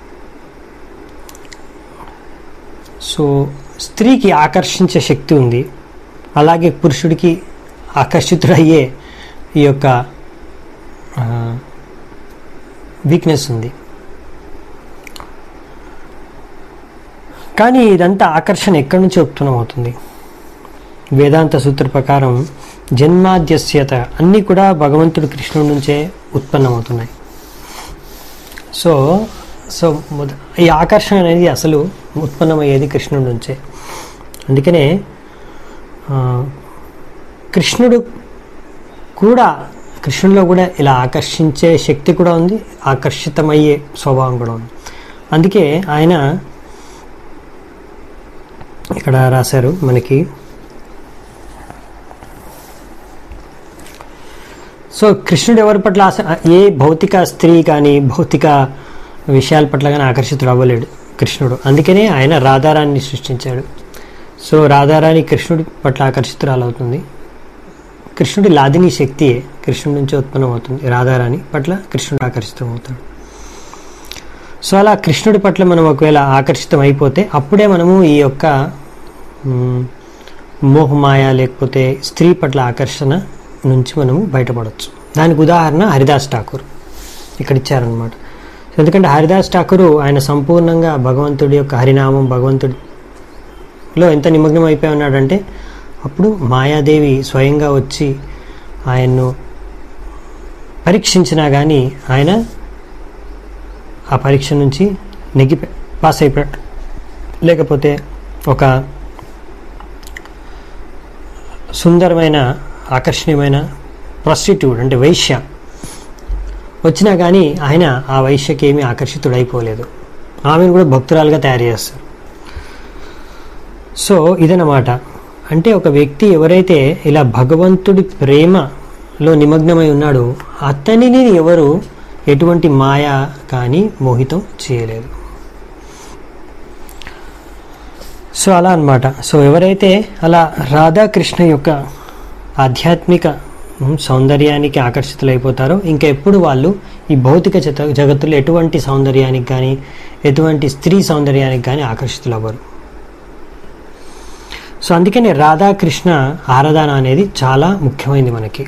సో స్త్రీకి ఆకర్షించే శక్తి ఉంది అలాగే పురుషుడికి ఆకర్షితుడయ్యే ఈ యొక్క వీక్నెస్ ఉంది కానీ ఇదంతా ఆకర్షణ ఎక్కడి నుంచి ఉత్పన్నమవుతుంది వేదాంత సూత్ర ప్రకారం జన్మాద్యస్యత అన్నీ కూడా భగవంతుడు కృష్ణుడి నుంచే ఉత్పన్నమవుతున్నాయి సో సో మొద ఈ ఆకర్షణ అనేది అసలు ఉత్పన్నమయ్యేది కృష్ణుడి నుంచే అందుకనే ఆ, కృష్ణుడు కూడా కృష్ణుడిలో కూడా ఇలా ఆకర్షించే శక్తి కూడా ఉంది ఆకర్షితమయ్యే స్వభావం కూడా ఉంది అందుకే ఆయన ఇక్కడ రాశారు మనకి సో కృష్ణుడు ఎవరి పట్ల ఆస ఏ భౌతిక స్త్రీ కానీ భౌతిక విషయాల పట్ల కానీ ఆకర్షితుడు అవ్వలేడు కృష్ణుడు అందుకనే ఆయన రాధారాన్ని సృష్టించాడు సో రాధారాణి కృష్ణుడి పట్ల ఆకర్షితురాలవుతుంది కృష్ణుడి లాదిని శక్తియే కృష్ణుడి నుంచి ఉత్పన్నమవుతుంది రాధారాణి పట్ల కృష్ణుడు ఆకర్షితమవుతాడు సో అలా కృష్ణుడి పట్ల మనం ఒకవేళ ఆకర్షితం అయిపోతే అప్పుడే మనము ఈ యొక్క మ్, మోహమాయ లేకపోతే స్త్రీ పట్ల ఆకర్షణ నుంచి మనము బయటపడవచ్చు దానికి ఉదాహరణ హరిదాస్ ఠాకూర్ ఇక్కడ ఇచ్చారనమాట ఎందుకంటే హరిదాస్ ఠాకూరు ఆయన సంపూర్ణంగా భగవంతుడి యొక్క హరినామం భగవంతుడిలో ఎంత నిమగ్నం అయిపోయి ఉన్నాడంటే అప్పుడు మాయాదేవి స్వయంగా వచ్చి ఆయన్ను పరీక్షించినా కానీ ఆయన ఆ పరీక్ష నుంచి నెగ్గి పాస్ అయిపోయాడు లేకపోతే ఒక సుందరమైన ఆకర్షణీయమైన ప్రాస్టిట్యూట్ అంటే వైశ్య వచ్చినా కానీ ఆయన ఆ వైశ్యకి ఏమీ ఆకర్షితుడైపోలేదు ఆమెను కూడా భక్తురాలుగా తయారు చేస్తారు సో ఇదన్నమాట అంటే ఒక వ్యక్తి ఎవరైతే ఇలా భగవంతుడి ప్రేమలో నిమగ్నమై ఉన్నాడో అతనిని ఎవరు ఎటువంటి మాయ కానీ మోహితం చేయలేదు సో అలా అన్నమాట సో ఎవరైతే అలా రాధాకృష్ణ యొక్క ఆధ్యాత్మిక ఉమ్, సౌందర్యానికి ఆకర్షితులైపోతారో ఇంకా ఎప్పుడు వాళ్ళు ఈ భౌతిక జత జగత్తులో ఎటువంటి సౌందర్యానికి కానీ ఎటువంటి స్త్రీ సౌందర్యానికి కానీ ఆకర్షితులు అవ్వరు సో అందుకనే రాధాకృష్ణ ఆరాధన అనేది చాలా ముఖ్యమైనది మనకి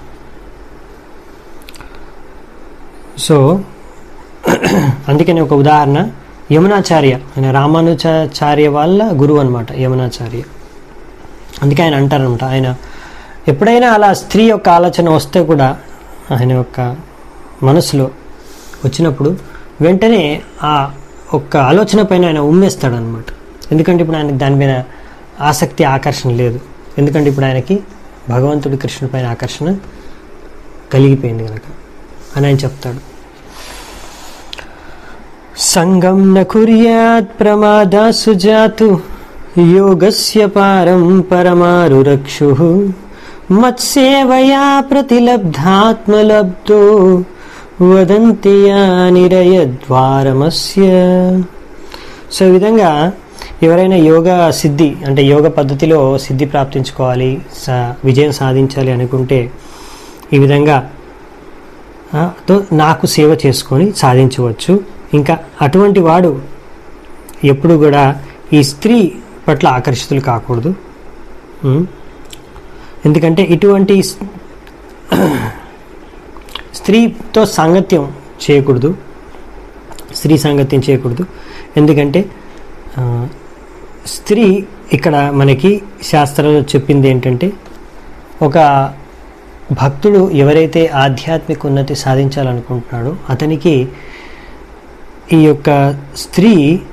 సో అందుకని ఒక ఉదాహరణ యమునాచార్య ఆయన రామానుజాచార్య వాళ్ళ గురువు అనమాట యమునాచార్య అందుకే ఆయన అంటారనమాట ఆయన ఎప్పుడైనా అలా స్త్రీ యొక్క ఆలోచన వస్తే కూడా ఆయన యొక్క మనసులో వచ్చినప్పుడు వెంటనే ఆ ఒక్క ఆలోచన పైన ఆయన ఉమ్మేస్తాడనమాట ఎందుకంటే ఇప్పుడు ఆయనకి దాని మీద ఆసక్తి ఆకర్షణ లేదు ఎందుకంటే ఇప్పుడు ఆయనకి భగవంతుడి కృష్ణుడి పైన ఆకర్షణ కలిగిపోయింది కనుక అని ఆయన చెప్తాడు సంగం న కుర్యాత్ ప్రమాదా సుజాతు योगस्य पारं परमारुरक्षुः मत्सेवया प्रतिलब्धात्मलब्धो వదంతి నిరయద్వారమస్య సో ఈ విధంగా ఎవరైనా యోగా సిద్ధి అంటే యోగ పద్ధతిలో సిద్ధి ప్రాప్తించుకోవాలి సా విజయం సాధించాలి అనుకుంటే ఈ విధంగా ఆ, తో నాకు సేవ చేసుకొని సాధించవచ్చు ఇంకా అటువంటి వాడు ఎప్పుడు కూడా ఈ స్త్రీ పట్ల ఆకర్షితులు కాకూడదు ఉం? ఎందుకంటే ఇటువంటి స్- స్త్రీతో సాంగత్యం చేయకూడదు స్త్రీ సాంగత్యం చేయకూడదు ఎందుకంటే ఆ, స్త్రీ ఇక్కడ మనకి శాస్త్రంలో చెప్పింది ఏంటంటే ఒక భక్తుడు ఎవరైతే ఆధ్యాత్మిక ఉన్నతి సాధించాలనుకుంటున్నాడో అతనికి ఈ యొక్క స్త్రీ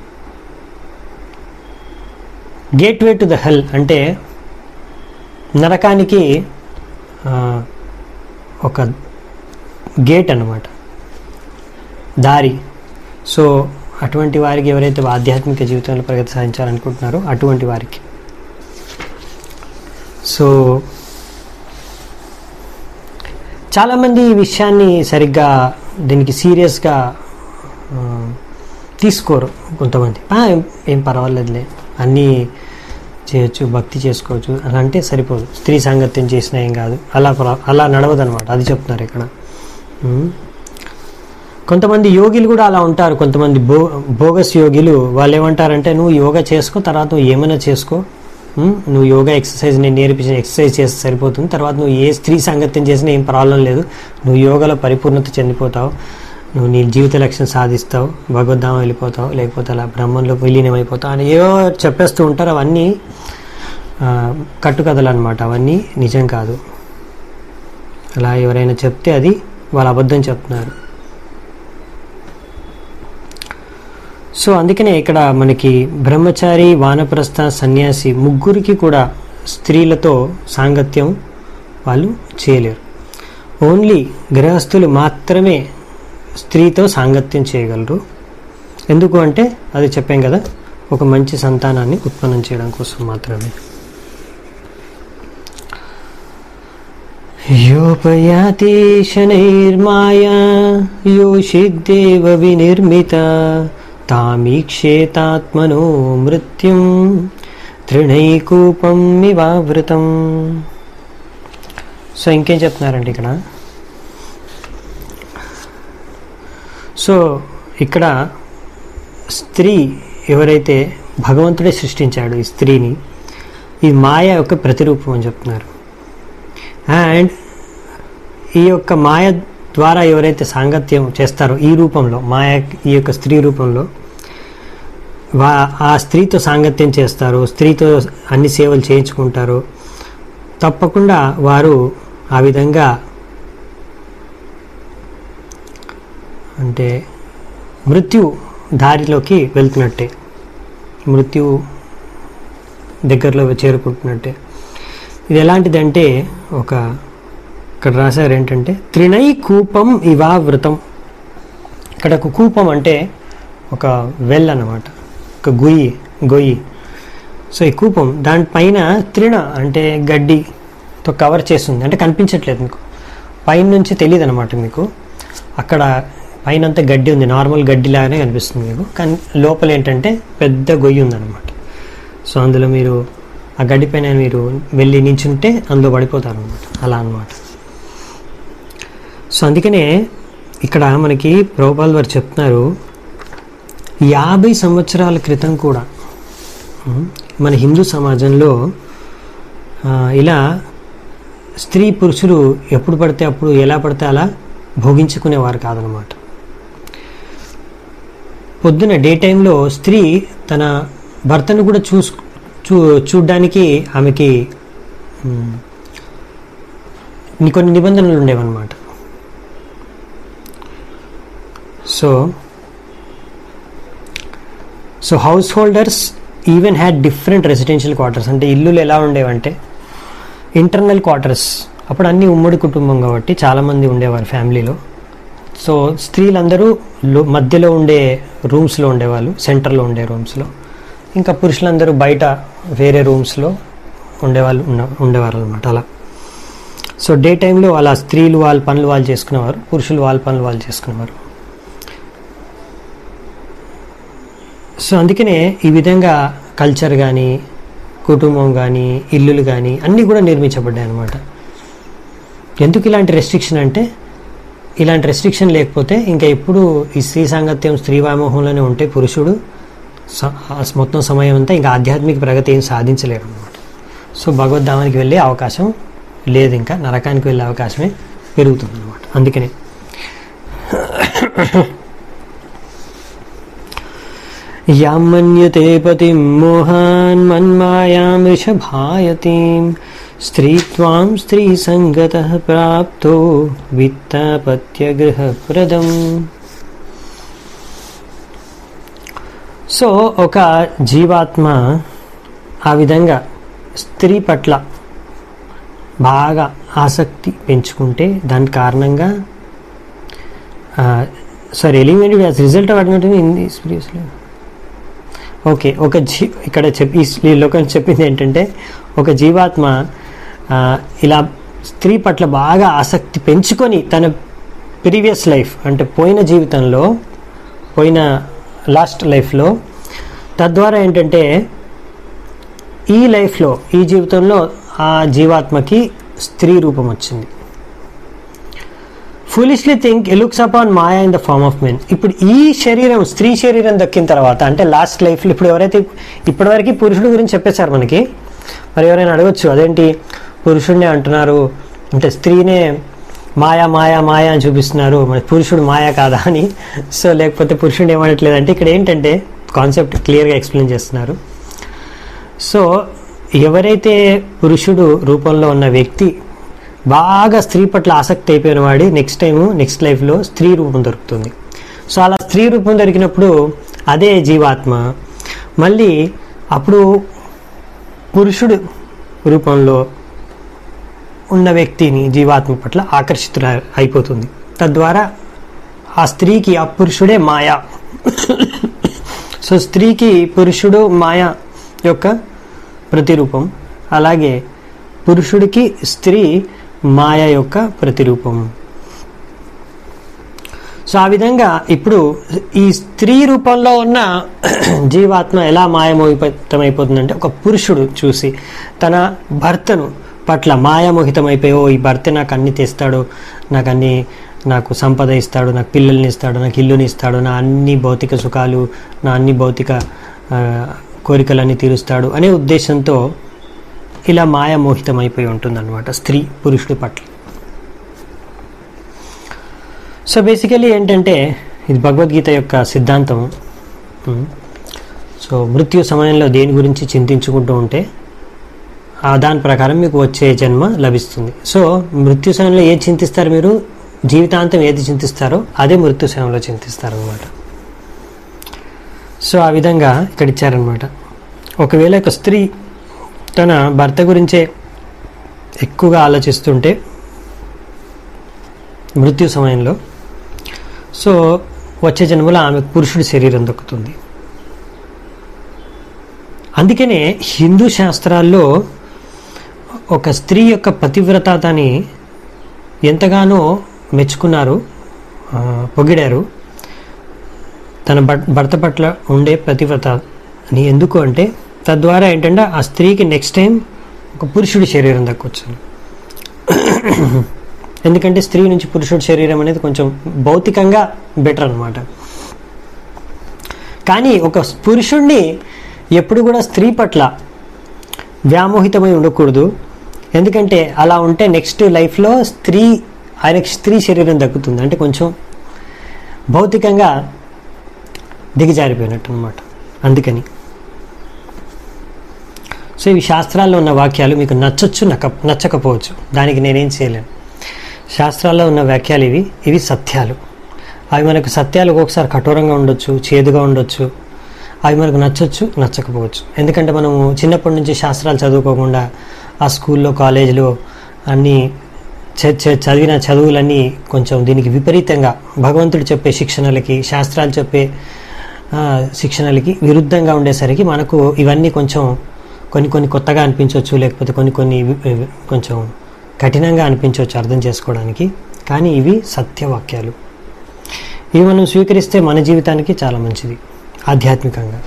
గేట్వే టు ద హెల్ అంటే నరకానికి ఆ, ఒక గేట్ అన్నమాట దారి సో అటువంటి వారికి ఎవరైతే ఆధ్యాత్మిక జీవితంలో ప్రగతి సాధించాలనుకుంటున్నారో అటువంటి వారికి సో చాలామంది ఈ విషయాన్ని సరిగ్గా దీనికి సీరియస్గా ఆ, తీసుకోరు కొంతమంది "ఆ, ఏం ఏం పర్వాలేదులే అన్నీ చేయొచ్చు భక్తి చేసుకోవచ్చు అలా అంటే సరిపోదు స్త్రీ సాంగత్యం చేసినా ఏం కాదు అలా ప్ర- అలా నడవదనమాట అది చెప్తున్నారు ఇక్కడ ఉమ్. కొంతమంది యోగిలు కూడా అలా ఉంటారు కొంతమంది బో బోగస్ యోగిలు వాళ్ళు ఏమంటారంటే నువ్వు యోగా చేసుకో తర్వాత నువ్వు ఏమైనా చేసుకో ఉమ్, నువ్వు యోగా ఎక్సర్సైజ్ నేను నేర్పించిన ఎక్సర్సైజ్ చేస్తే సరిపోతుంది తర్వాత నువ్వు ఏ స్త్రీ సాంగత్యం చేసినా ఏం ప్రాబ్లం లేదు నువ్వు యోగాలో పరిపూర్ణత చెందిపోతావు నువ్వు నీ జీవిత లక్ష్యం సాధిస్తావు భగవద్ధామం వెళ్ళిపోతావు లేకపోతే అలా బ్రహ్మంలో విలీనం అయిపోతావు అని ఏవో చెప్పేస్తూ ఉంటారు అవన్నీ ఆ, కట్టుకథలు అనమాట అవన్నీ నిజం కాదు అలా ఎవరైనా చెప్తే అది వాళ్ళు అబద్ధం చెప్తున్నారు సో అందుకనే ఇక్కడ మనకి బ్రహ్మచారి వానప్రస్థ సన్యాసి ముగ్గురికి కూడా స్త్రీలతో సాంగత్యం వాళ్ళు చేయలేరు ఓన్లీ గృహస్థులు మాత్రమే స్త్రీతో సాంగత్యం చేయగలరు ఎందుకు అంటే అది చెప్పాం కదా ఒక మంచి సంతానాన్ని ఉత్పన్నం చేయడం కోసం మాత్రమే योपयाति शनैर्माया योषिद्देव विनिर्मिता तामीक्षेतात्मनो मृत्युं తృణైకూపం ఇవావృతం సో ఇంకేం చెప్తున్నారండి ఇక్కడ సో ఇక్కడ స్త్రీ ఎవరైతే భగవంతుడే సృష్టించాడు ఈ స్త్రీని ఈ మాయ యొక్క ప్రతిరూపం అని చెప్తున్నారు అండ్ ఈ యొక్క మాయ ద్వారా ఎవరైతే సాంగత్యం చేస్తారో ఈ రూపంలో మాయ ఈ యొక్క స్త్రీ రూపంలో వా ఆ స్త్రీతో సాంగత్యం చేస్తారు స్త్రీతో అన్ని సేవలు చేయించుకుంటారు తప్పకుండా వారు ఆ విధంగా అంటే మృత్యు దారిలోకి వెళ్తున్నట్టే మృత్యు దగ్గరలో చేరుకుంటున్నట్టే ఇది ఎలాంటిదంటే ఒక ఇక్కడ రాశారు ఏంటంటే త్రినై కూపం ఇవావృతం ఇక్కడ ఒక కూపం అంటే ఒక వెల్ అన్నమాట ఒక గొయ్యి గొయ్యి సో ఈ కూపం దానిపైన తృణ అంటే గడ్డితో కవర్ చేస్తుంది అంటే కనిపించట్లేదు మీకు పైన నుంచి తెలియదు అనమాట మీకు అక్కడ పైన అంతా గడ్డి ఉంది నార్మల్ గడ్డి లాగానే కనిపిస్తుంది మీకు కానీ లోపల ఏంటంటే పెద్ద గొయ్యి ఉందన్నమాట సో అందులో మీరు ఆ గడ్డి పైన మీరు వెళ్ళి నించుంటే అందులో పడిపోతారు అనమాట అలా అన్నమాట సో అందుకనే ఇక్కడ మనకి ప్రభుపాల్ వారు చెప్తున్నారు యాభై సంవత్సరాల క్రితం కూడా ఉమ్, మన హిందూ సమాజంలో ఆ, ఇలా స్త్రీ పురుషులు ఎప్పుడు పడితే అప్పుడు ఎలా పడితే అలా భోగించుకునేవారు కాదనమాట పొద్దున డే టైంలో స్త్రీ తన భర్తను కూడా చూసు చూ చూడ్డానికి ఆమెకి ఉమ్, కొన్ని నిబంధనలు ఉండేవన్నమాట so so householders even had different residential quarters అంటే ఇల్లులు ఎలా ఉండేవంటే ఇంటర్నల్ క్వార్టర్స్ అప్పుడు అన్ని ఉమ్మడి కుటుంబం కాబట్టి చాలామంది ఉండేవారు ఫ్యామిలీలో సో స్త్రీలందరూ లో మధ్యలో ఉండే రూమ్స్లో ఉండేవాళ్ళు సెంటర్లో ఉండే రూమ్స్లో ఇంకా పురుషులందరూ బయట వేరే రూమ్స్లో ఉండేవాళ్ళు ఉన్న ఉండేవారు అనమాట అలా సో డే టైంలో అలా స్త్రీలు వాళ్ళ పనులు వాళ్ళు చేసుకునేవారు పురుషులు వాళ్ళ పనులు వాళ్ళు చేసుకునేవారు సో అందుకనే ఈ విధంగా కల్చర్ కానీ కుటుంబం కానీ ఇల్లులు కానీ అన్నీ కూడా నిర్మించబడ్డాయి అన్నమాట ఎందుకు ఇలాంటి రెస్ట్రిక్షన్ అంటే ఇలాంటి రెస్ట్రిక్షన్ లేకపోతే ఇంకా ఎప్పుడు ఈ స్త్రీ సాంగత్యం స్త్రీ వ్యామోహంలోనే ఉంటే పురుషుడు స- ఆ మొత్తం సమయం అంతా ఇంకా ఆధ్యాత్మిక ప్రగతి ఏం సాధించలేరు అనమాట సో భగవద్ధామానికి వెళ్ళే అవకాశం లేదు ఇంకా నరకానికి వెళ్ళే అవకాశమే పెరుగుతుంది అనమాట అందుకనే యామన్యతే పతిం మోహాన్ మన్మాయాం వృషభాయతీం స్త్రీ త్వాం స్త్రీ సంగత ప్రాప్తో విత్తపత్యగృహప్రదం సో ఒక జీవాత్మ ఆ విధంగా స్త్రీ పట్ల బాగా ఆసక్తి పెంచుకుంటే దాని కారణంగా sorry element as result of admit in ఎక్స్పీరియన్స్లో ఓకే ఒక జీ ఇక్కడ చెప్పి ఈ లోకం చెప్పింది ఏంటంటే ఒక జీవాత్మ ఆ, ఇలా స్త్రీ పట్ల బాగా ఆసక్తి పెంచుకొని తన ప్రీవియస్ లైఫ్ అంటే పోయిన జీవితంలో పోయిన లాస్ట్ లైఫ్లో తద్వారా ఏంటంటే ఈ లైఫ్లో ఈ జీవితంలో ఆ జీవాత్మకి స్త్రీ రూపం వచ్చింది foolishly think looks upon maya in the form of men ఇప్పుడు ఈ శరీరం స్త్రీ శరీరం దక్కిన తర్వాత అంటే లాస్ట్ లైఫ్లో ఇప్పుడు ఎవరైతే ఇప్పటివరకు పురుషుడు గురించి చెప్పేశారు మనకి మరి ఎవరైనా అడగచ్చు అదేంటి పురుషుడినే అంటున్నారు అంటే స్త్రీనే మాయా మాయా మాయా అని చూపిస్తున్నారు మరి పురుషుడు మాయా కాదా అని సో లేకపోతే పురుషుడు ఏమనట్లేదు అంటే ఇక్కడ ఏంటంటే కాన్సెప్ట్ క్లియర్గా ఎక్స్ప్లెయిన్ చేస్తున్నారు సో ఎవరైతే పురుషుడు రూపంలో ఉన్న వ్యక్తి బాగా స్త్రీ పట్ల ఆసక్తి అయిపోయిన వాడి నెక్స్ట్ టైం నెక్స్ట్ లైఫ్లో స్త్రీ రూపం దొరుకుతుంది సో అలా స్త్రీ రూపం దొరికినప్పుడు అదే జీవాత్మ మళ్ళీ అప్పుడు పురుషుడు రూపంలో ఉన్న వ్యక్తిని జీవాత్మ పట్ల ఆకర్షితుల అయిపోతుంది తద్వారా ఆ స్త్రీకి ఆ పురుషుడే మాయా సో స్త్రీకి పురుషుడు మాయా యొక్క ప్రతిరూపం అలాగే పురుషుడికి స్త్రీ మాయ యొక్క ప్రతిరూపం సో ఆ విధంగా ఇప్పుడు ఈ స్త్రీ రూపంలో ఉన్న జీవాత్మ ఎలా మాయమోహితమైపోతుందంటే ఒక పురుషుడు చూసి తన భర్తను పట్ల మాయామోహితమైపోయి "ఓ, ఈ భర్త నాకు అన్ని తెస్తాడు నాకు అన్ని నాకు సంపద ఇస్తాడు నాకు పిల్లల్ని ఇస్తాడు నాకు ఇల్లుని ఇస్తాడు నా అన్ని భౌతిక సుఖాలు నా అన్ని భౌతిక ఆ, కోరికలన్నీ తీరుస్తాడు అనే ఉద్దేశంతో ఇలా మాయామోహితమైపోయి ఉంటుందన్నమాట స్త్రీ పురుషుడి పట్ల సో బేసికలీ ఏంటంటే ఇది భగవద్గీత యొక్క సిద్ధాంతం ఉమ్. సో మృత్యు సమయంలో దేని గురించి చింతించుకుంటూ ఉంటే ఆ దాని ప్రకారం మీకు వచ్చే జన్మ లభిస్తుంది సో మృత్యు సమయంలో ఏది చింతిస్తారు మీరు జీవితాంతం ఏది చింతిస్తారో అదే మృత్యు సమయంలో చింతిస్తారు అనమాట సో ఆ విధంగా ఇక్కడ ఇచ్చారనమాట ఒకవేళ ఒక స్త్రీ తన భర్త గురించే ఎక్కువగా ఆలోచిస్తుంటే మృత్యు సమయంలో సో వచ్చే జన్మలో ఆమె పురుషుడి శరీరం దక్కుతుంది అందుకనే హిందూ శాస్త్రాల్లో ఒక స్త్రీ యొక్క పతివ్రతని ఎంతగానో మెచ్చుకున్నారు ఆ, పొగిడారు తన భర్- భర్త పట్ల ఉండే పతివ్రత అని ఎందుకు అంటే తద్వారా ఏంటంటే ఆ స్త్రీకి నెక్స్ట్ టైం ఒక పురుషుడి శరీరం దక్కొచ్చు ఎందుకంటే స్త్రీ నుంచి పురుషుడి శరీరం అనేది కొంచెం భౌతికంగా బెటర్ అనమాట కానీ ఒక పురుషుణ్ణి ఎప్పుడు కూడా స్త్రీ పట్ల వ్యామోహితమై ఉండకూడదు ఎందుకంటే అలా ఉంటే నెక్స్ట్ లైఫ్లో స్త్రీ ఆయనకి స్త్రీ శరీరం దక్కుతుంది అంటే కొంచెం భౌతికంగా దిగజారిపోయినట్టు అనమాట అందుకని సో ఇవి శాస్త్రాల్లో ఉన్న వాక్యాలు మీకు నచ్చొచ్చు నక్క నచ్చకపోవచ్చు దానికి నేనేం చేయలేను శాస్త్రాల్లో ఉన్న వాక్యాలు ఇవి ఇవి సత్యాలు అవి మనకు సత్యాలు ఒక్కొక్కసారి కఠోరంగా ఉండొచ్చు చేదుగా ఉండొచ్చు అవి మనకు నచ్చొచ్చు నచ్చకపోవచ్చు ఎందుకంటే మనము చిన్నప్పటి నుంచి శాస్త్రాలు చదువుకోకుండా ఆ స్కూల్లో కాలేజీలో అన్నీ చ- చ- చదివిన చదువులన్నీ కొంచెం దీనికి విపరీతంగా భగవంతుడు చెప్పే శిక్షణలకి శాస్త్రాలు చెప్పే ఆ, శిక్షణలకి విరుద్ధంగా ఉండేసరికి మనకు ఇవన్నీ కొంచెం కొన్ని కొన్ని కొత్తగా అనిపించవచ్చు లేకపోతే కొన్ని కొన్ని వి- వి- కొంచెం కఠినంగా అనిపించవచ్చు అర్థం చేసుకోవడానికి కానీ ఇవి సత్యవాక్యాలు ఇవి మనం స్వీకరిస్తే మన జీవితానికి చాలా మంచిది ఆధ్యాత్మికంగా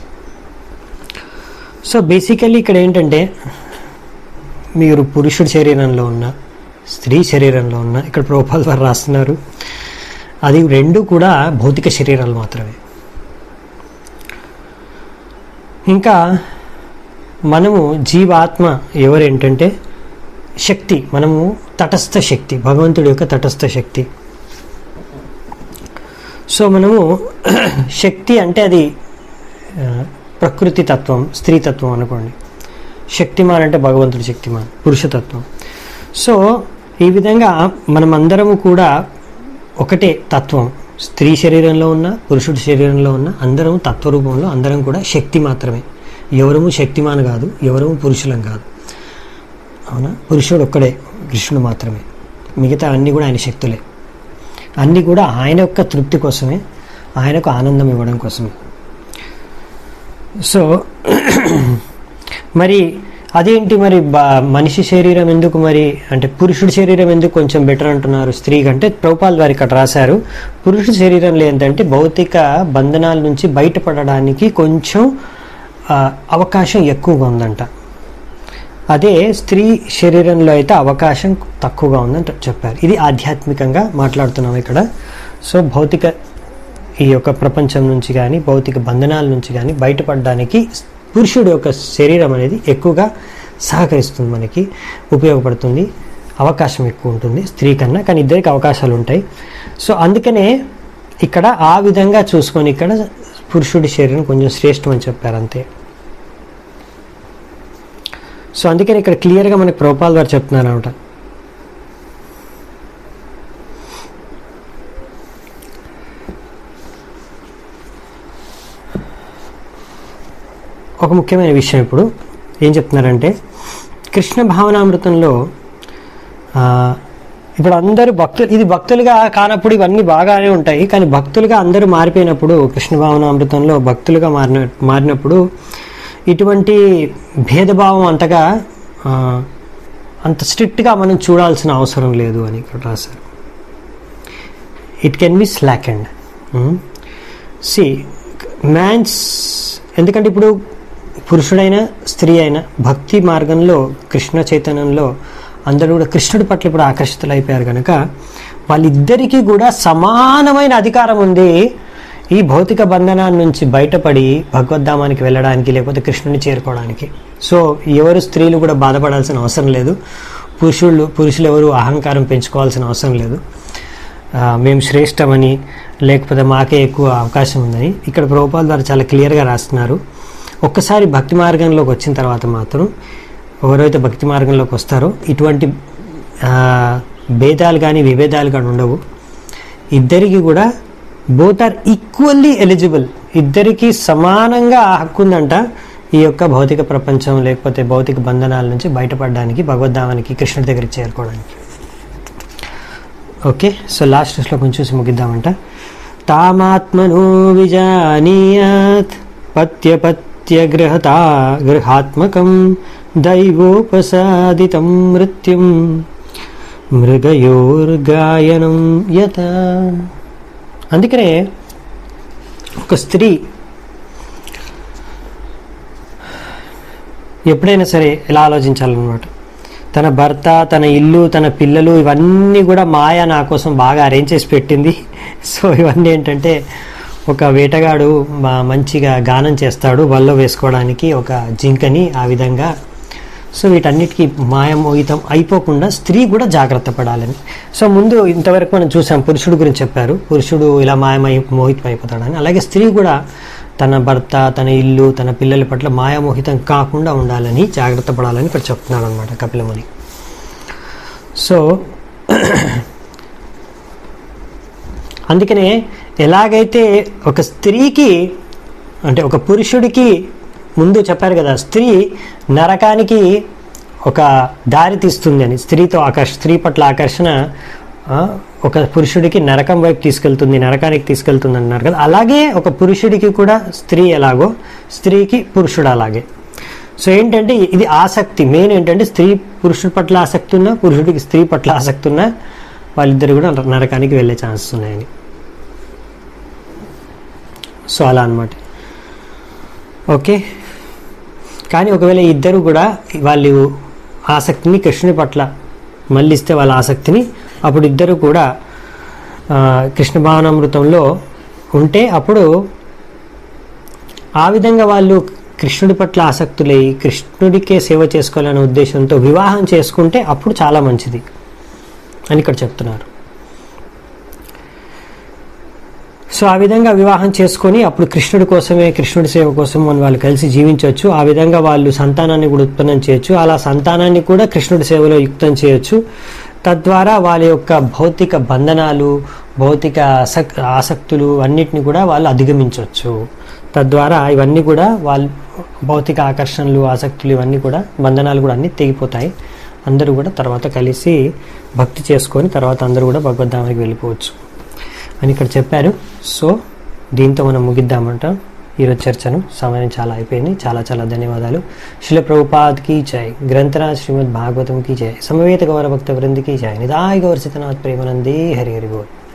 సో బేసికల్లీ ఇక్కడ ఏంటంటే మీరు పురుషుడి శరీరంలో ఉన్న స్త్రీ శరీరంలో ఉన్న ఇక్కడ ప్రోపాల్ వారు రాస్తున్నారు అది రెండు కూడా భౌతిక శరీరాలు మాత్రమే ఇంకా మనము జీవాత్మ ఎవరేంటంటే శక్తి మనము తటస్థ శక్తి భగవంతుడి యొక్క తటస్థ శక్తి సో మనము శక్తి అంటే అది ఆ, ప్రకృతి తత్వం స్త్రీ తత్వం అనుకోండి శక్తిమాన్ అంటే భగవంతుడి శక్తిమాన్ పురుషతత్వం సో ఈ విధంగా మనమందరము కూడా ఒకటే తత్వం స్త్రీ శరీరంలో ఉన్న పురుషుడి శరీరంలో ఉన్న అందరం తత్వరూపంలో అందరం కూడా శక్తి మాత్రమే ఎవరము శక్తిమాన్ కాదు ఎవరము పురుషులం కాదు అవునా పురుషుడు ఒక్కడే కృష్ణుడు మాత్రమే మిగతా అన్నీ కూడా ఆయన శక్తులే అన్నీ కూడా ఆయన యొక్క తృప్తి కోసమే ఆయనకు ఆనందం ఇవ్వడం కోసమే సో మరి అదేంటి మరి బా మనిషి శరీరం ఎందుకు మరి అంటే పురుషుడి శరీరం ఎందుకు కొంచెం బెటర్ అంటున్నారు స్త్రీ కంటే ప్రభుపాల్ వారు ఇక్కడ రాశారు పురుషుడి శరీరంలో ఏంటంటే భౌతిక బంధనాల నుంచి బయటపడడానికి కొంచెం ఆ, అవకాశం ఎక్కువగా ఉందంట అదే స్త్రీ శరీరంలో అయితే అవకాశం తక్కువగా ఉందని చెప్పారు ఇది ఆధ్యాత్మికంగా మాట్లాడుతున్నాం ఇక్కడ సో భౌతిక ఈ యొక్క ప్రపంచం నుంచి కానీ భౌతిక బంధనాల నుంచి కానీ బయటపడడానికి పురుషుడు యొక్క శరీరం అనేది ఎక్కువగా సహకరిస్తుంది మనకి ఉపయోగపడుతుంది అవకాశం ఎక్కువ ఉంటుంది స్త్రీ కన్నా కానీ ఇద్దరికి అవకాశాలు ఉంటాయి సో అందుకనే ఇక్కడ ఆ విధంగా చూసుకొని ఇక్కడ పురుషుడి శరీరం కొంచెం శ్రేష్టం అని చెప్పారు అంతే సో అందుకని ఇక్కడ క్లియర్గా మనకి ప్రోపాల్ వారు చెప్తున్నారు అనమాట ఒక ముఖ్యమైన విషయం ఇప్పుడు ఏం చెప్తున్నారంటే కృష్ణ భావనామృతంలో ఆ, ఇప్పుడు అందరూ భక్తులు ఇది భక్తులుగా కానప్పుడు ఇవన్నీ బాగానే ఉంటాయి కానీ భక్తులుగా అందరూ మారిపోయినప్పుడు కృష్ణ భావనామృతంలో భక్తులుగా మారిన మారినప్పుడు ఇటువంటి భేదభావం అంతగా ఆ, అంత స్ట్రిక్ట్గా మనం చూడాల్సిన అవసరం లేదు అని ఇక్కడ రాశారు it can be slack and see man's ఎందుకంటే ఇప్పుడు పురుషుడైన స్త్రీ అయిన భక్తి మార్గంలో కృష్ణ చైతన్యంలో అందరూ కూడా కృష్ణుడి పట్ల ఇప్పుడు ఆకర్షితులు అయిపోయారు కనుక వాళ్ళిద్దరికీ కూడా సమానమైన అధికారం ఉంది ఈ భౌతిక బంధనాల నుంచి బయటపడి భగవద్ధామానికి వెళ్ళడానికి లేకపోతే కృష్ణుని చేరుకోవడానికి సో ఎవరు స్త్రీలు కూడా బాధపడాల్సిన అవసరం లేదు పురుషులు పురుషులు ఎవరు అహంకారం పెంచుకోవాల్సిన అవసరం లేదు ఆ, మేము శ్రేష్టమని లేకపోతే మాకే ఎక్కువ అవకాశం ఉందని ఇక్కడ ప్రభుపాల్ ద్వారా చాలా క్లియర్గా రాస్తున్నారు ఒక్కసారి భక్తి మార్గంలోకి వచ్చిన తర్వాత మాత్రం ఎవరైతే భక్తి మార్గంలోకి వస్తారో ఇటువంటి ఆ, భేదాలు కానీ విభేదాలు కానీ ఉండవు ఇద్దరికి కూడా బోత్ ఆర్ ఈక్వల్లీ ఎలిజిబుల్ ఇద్దరికి సమానంగా ఆ హక్కు ఉందంట ఈ యొక్క భౌతిక ప్రపంచం లేకపోతే భౌతిక బంధనాల నుంచి బయటపడడానికి భగవద్ధామానికి కృష్ణుడి దగ్గరికి చేరుకోవడానికి ఓకే సో లాస్ట్ శ్లోకం చూసి ముగిద్దామంట తామాత్మనో విజానీయాత్ పత్యపత్యగృహతా గృహాత్మకం దైవోపసాదితం మృత్యుం మృగయోర్గాయనం యత అందుకనే ఒక స్త్రీ ఎప్పుడైనా సరే ఎలా ఆలోచించాలన్నమాట తన భర్త తన ఇల్లు తన పిల్లలు ఇవన్నీ కూడా మాయ నా కోసం బాగా అరేంజ్ చేసి పెట్టింది సో ఇవన్నీ ఏంటంటే ఒక వేటగాడు మా- మంచిగా గానం చేస్తాడు వల్ల వేసుకోవడానికి ఒక జింకని ఆ విధంగా సో వీటన్నిటికీ మాయమోహితం అయిపోకుండా స్త్రీ కూడా జాగ్రత్త పడాలని సో ముందు ఇంతవరకు మనం చూసాం పురుషుడు గురించి చెప్పారు పురుషుడు ఇలా మాయమై మోహితం అయిపోతాడని అలాగే స్త్రీ కూడా తన భర్త తన ఇల్లు తన పిల్లల పట్ల మాయామోహితం కాకుండా ఉండాలని జాగ్రత్త పడాలని ఇక్కడ చెప్తున్నాడు అనమాట కపిలముని సో అందుకనే ఎలాగైతే ఒక స్త్రీకి అంటే ఒక పురుషుడికి ముందు చెప్పారు కదా స్త్రీ నరకానికి ఒక దారి తీస్తుంది అని స్త్రీతో ఆకర్ష స్త్రీ పట్ల ఆకర్షణ ఆ, ఒక పురుషుడికి నరకం వైపు తీసుకెళ్తుంది నరకానికి తీసుకెళ్తుంది అన్నారు కదా అలాగే ఒక పురుషుడికి కూడా స్త్రీ ఎలాగో స్త్రీకి పురుషుడు అలాగే సో ఏంటంటే ఇది ఆసక్తి మెయిన్ ఏంటంటే స్త్రీ పురుషుడి పట్ల ఆసక్తి ఉన్నా పురుషుడికి స్త్రీ పట్ల ఆసక్తి ఉన్నా వాళ్ళిద్దరు కూడా నరకానికి వెళ్ళే ఛాన్సెస్ ఉన్నాయని సో అలా అన్నమాట ఓకే కానీ ఒకవేళ ఇద్దరు కూడా వాళ్ళు ఆసక్తిని కృష్ణుని పట్ల మళ్ళిస్తే వాళ్ళ ఆసక్తిని అప్పుడు ఇద్దరు కూడా ఆ, కృష్ణ భావనామృతంలో ఉంటే అప్పుడు ఆ విధంగా వాళ్ళు కృష్ణుడి పట్ల ఆసక్తులై కృష్ణుడికే సేవ చేసుకోవాలనే ఉద్దేశంతో వివాహం చేసుకుంటే అప్పుడు చాలా మంచిది అని ఇక్కడ చెప్తున్నారు సో ఆ విధంగా వివాహం చేసుకొని అప్పుడు కృష్ణుడి కోసమే కృష్ణుడి సేవ కోసం మనం వాళ్ళు కలిసి జీవించవచ్చు ఆ విధంగా వాళ్ళు సంతానాన్ని కూడా ఉత్పన్నం చేయొచ్చు అలా సంతానాన్ని కూడా కృష్ణుడి సేవలో యుక్తం చేయొచ్చు తద్వారా వాళ్ళ యొక్క భౌతిక బంధనాలు భౌతిక ఆసక్ ఆసక్తులు అన్నిటిని కూడా వాళ్ళు అధిగమించవచ్చు తద్వారా ఇవన్నీ కూడా వాళ్ళు భౌతిక ఆకర్షణలు ఆసక్తులు ఇవన్నీ కూడా బంధనాలు కూడా అన్నీ తెగిపోతాయి అందరూ కూడా తర్వాత కలిసి భక్తి చేసుకొని తర్వాత అందరూ కూడా భగవద్ధామానికి వెళ్ళిపోవచ్చు అని ఇక్కడ చెప్పారు సో దీంతో మనం ముగిద్దామంట ఈరోజు చర్చను సమయం చాలా అయిపోయింది చాలా చాలా ధన్యవాదాలు శిల ప్రభుపాద్ కీ జై గ్రంథరాజ్ శ్రీమద్ భాగవతం కీ జై సమవేత గౌరవ భక్త వృంది కీ జై నిదాయ గౌర సీతనాథ్ ప్రేమనందే హరి హరి బోల్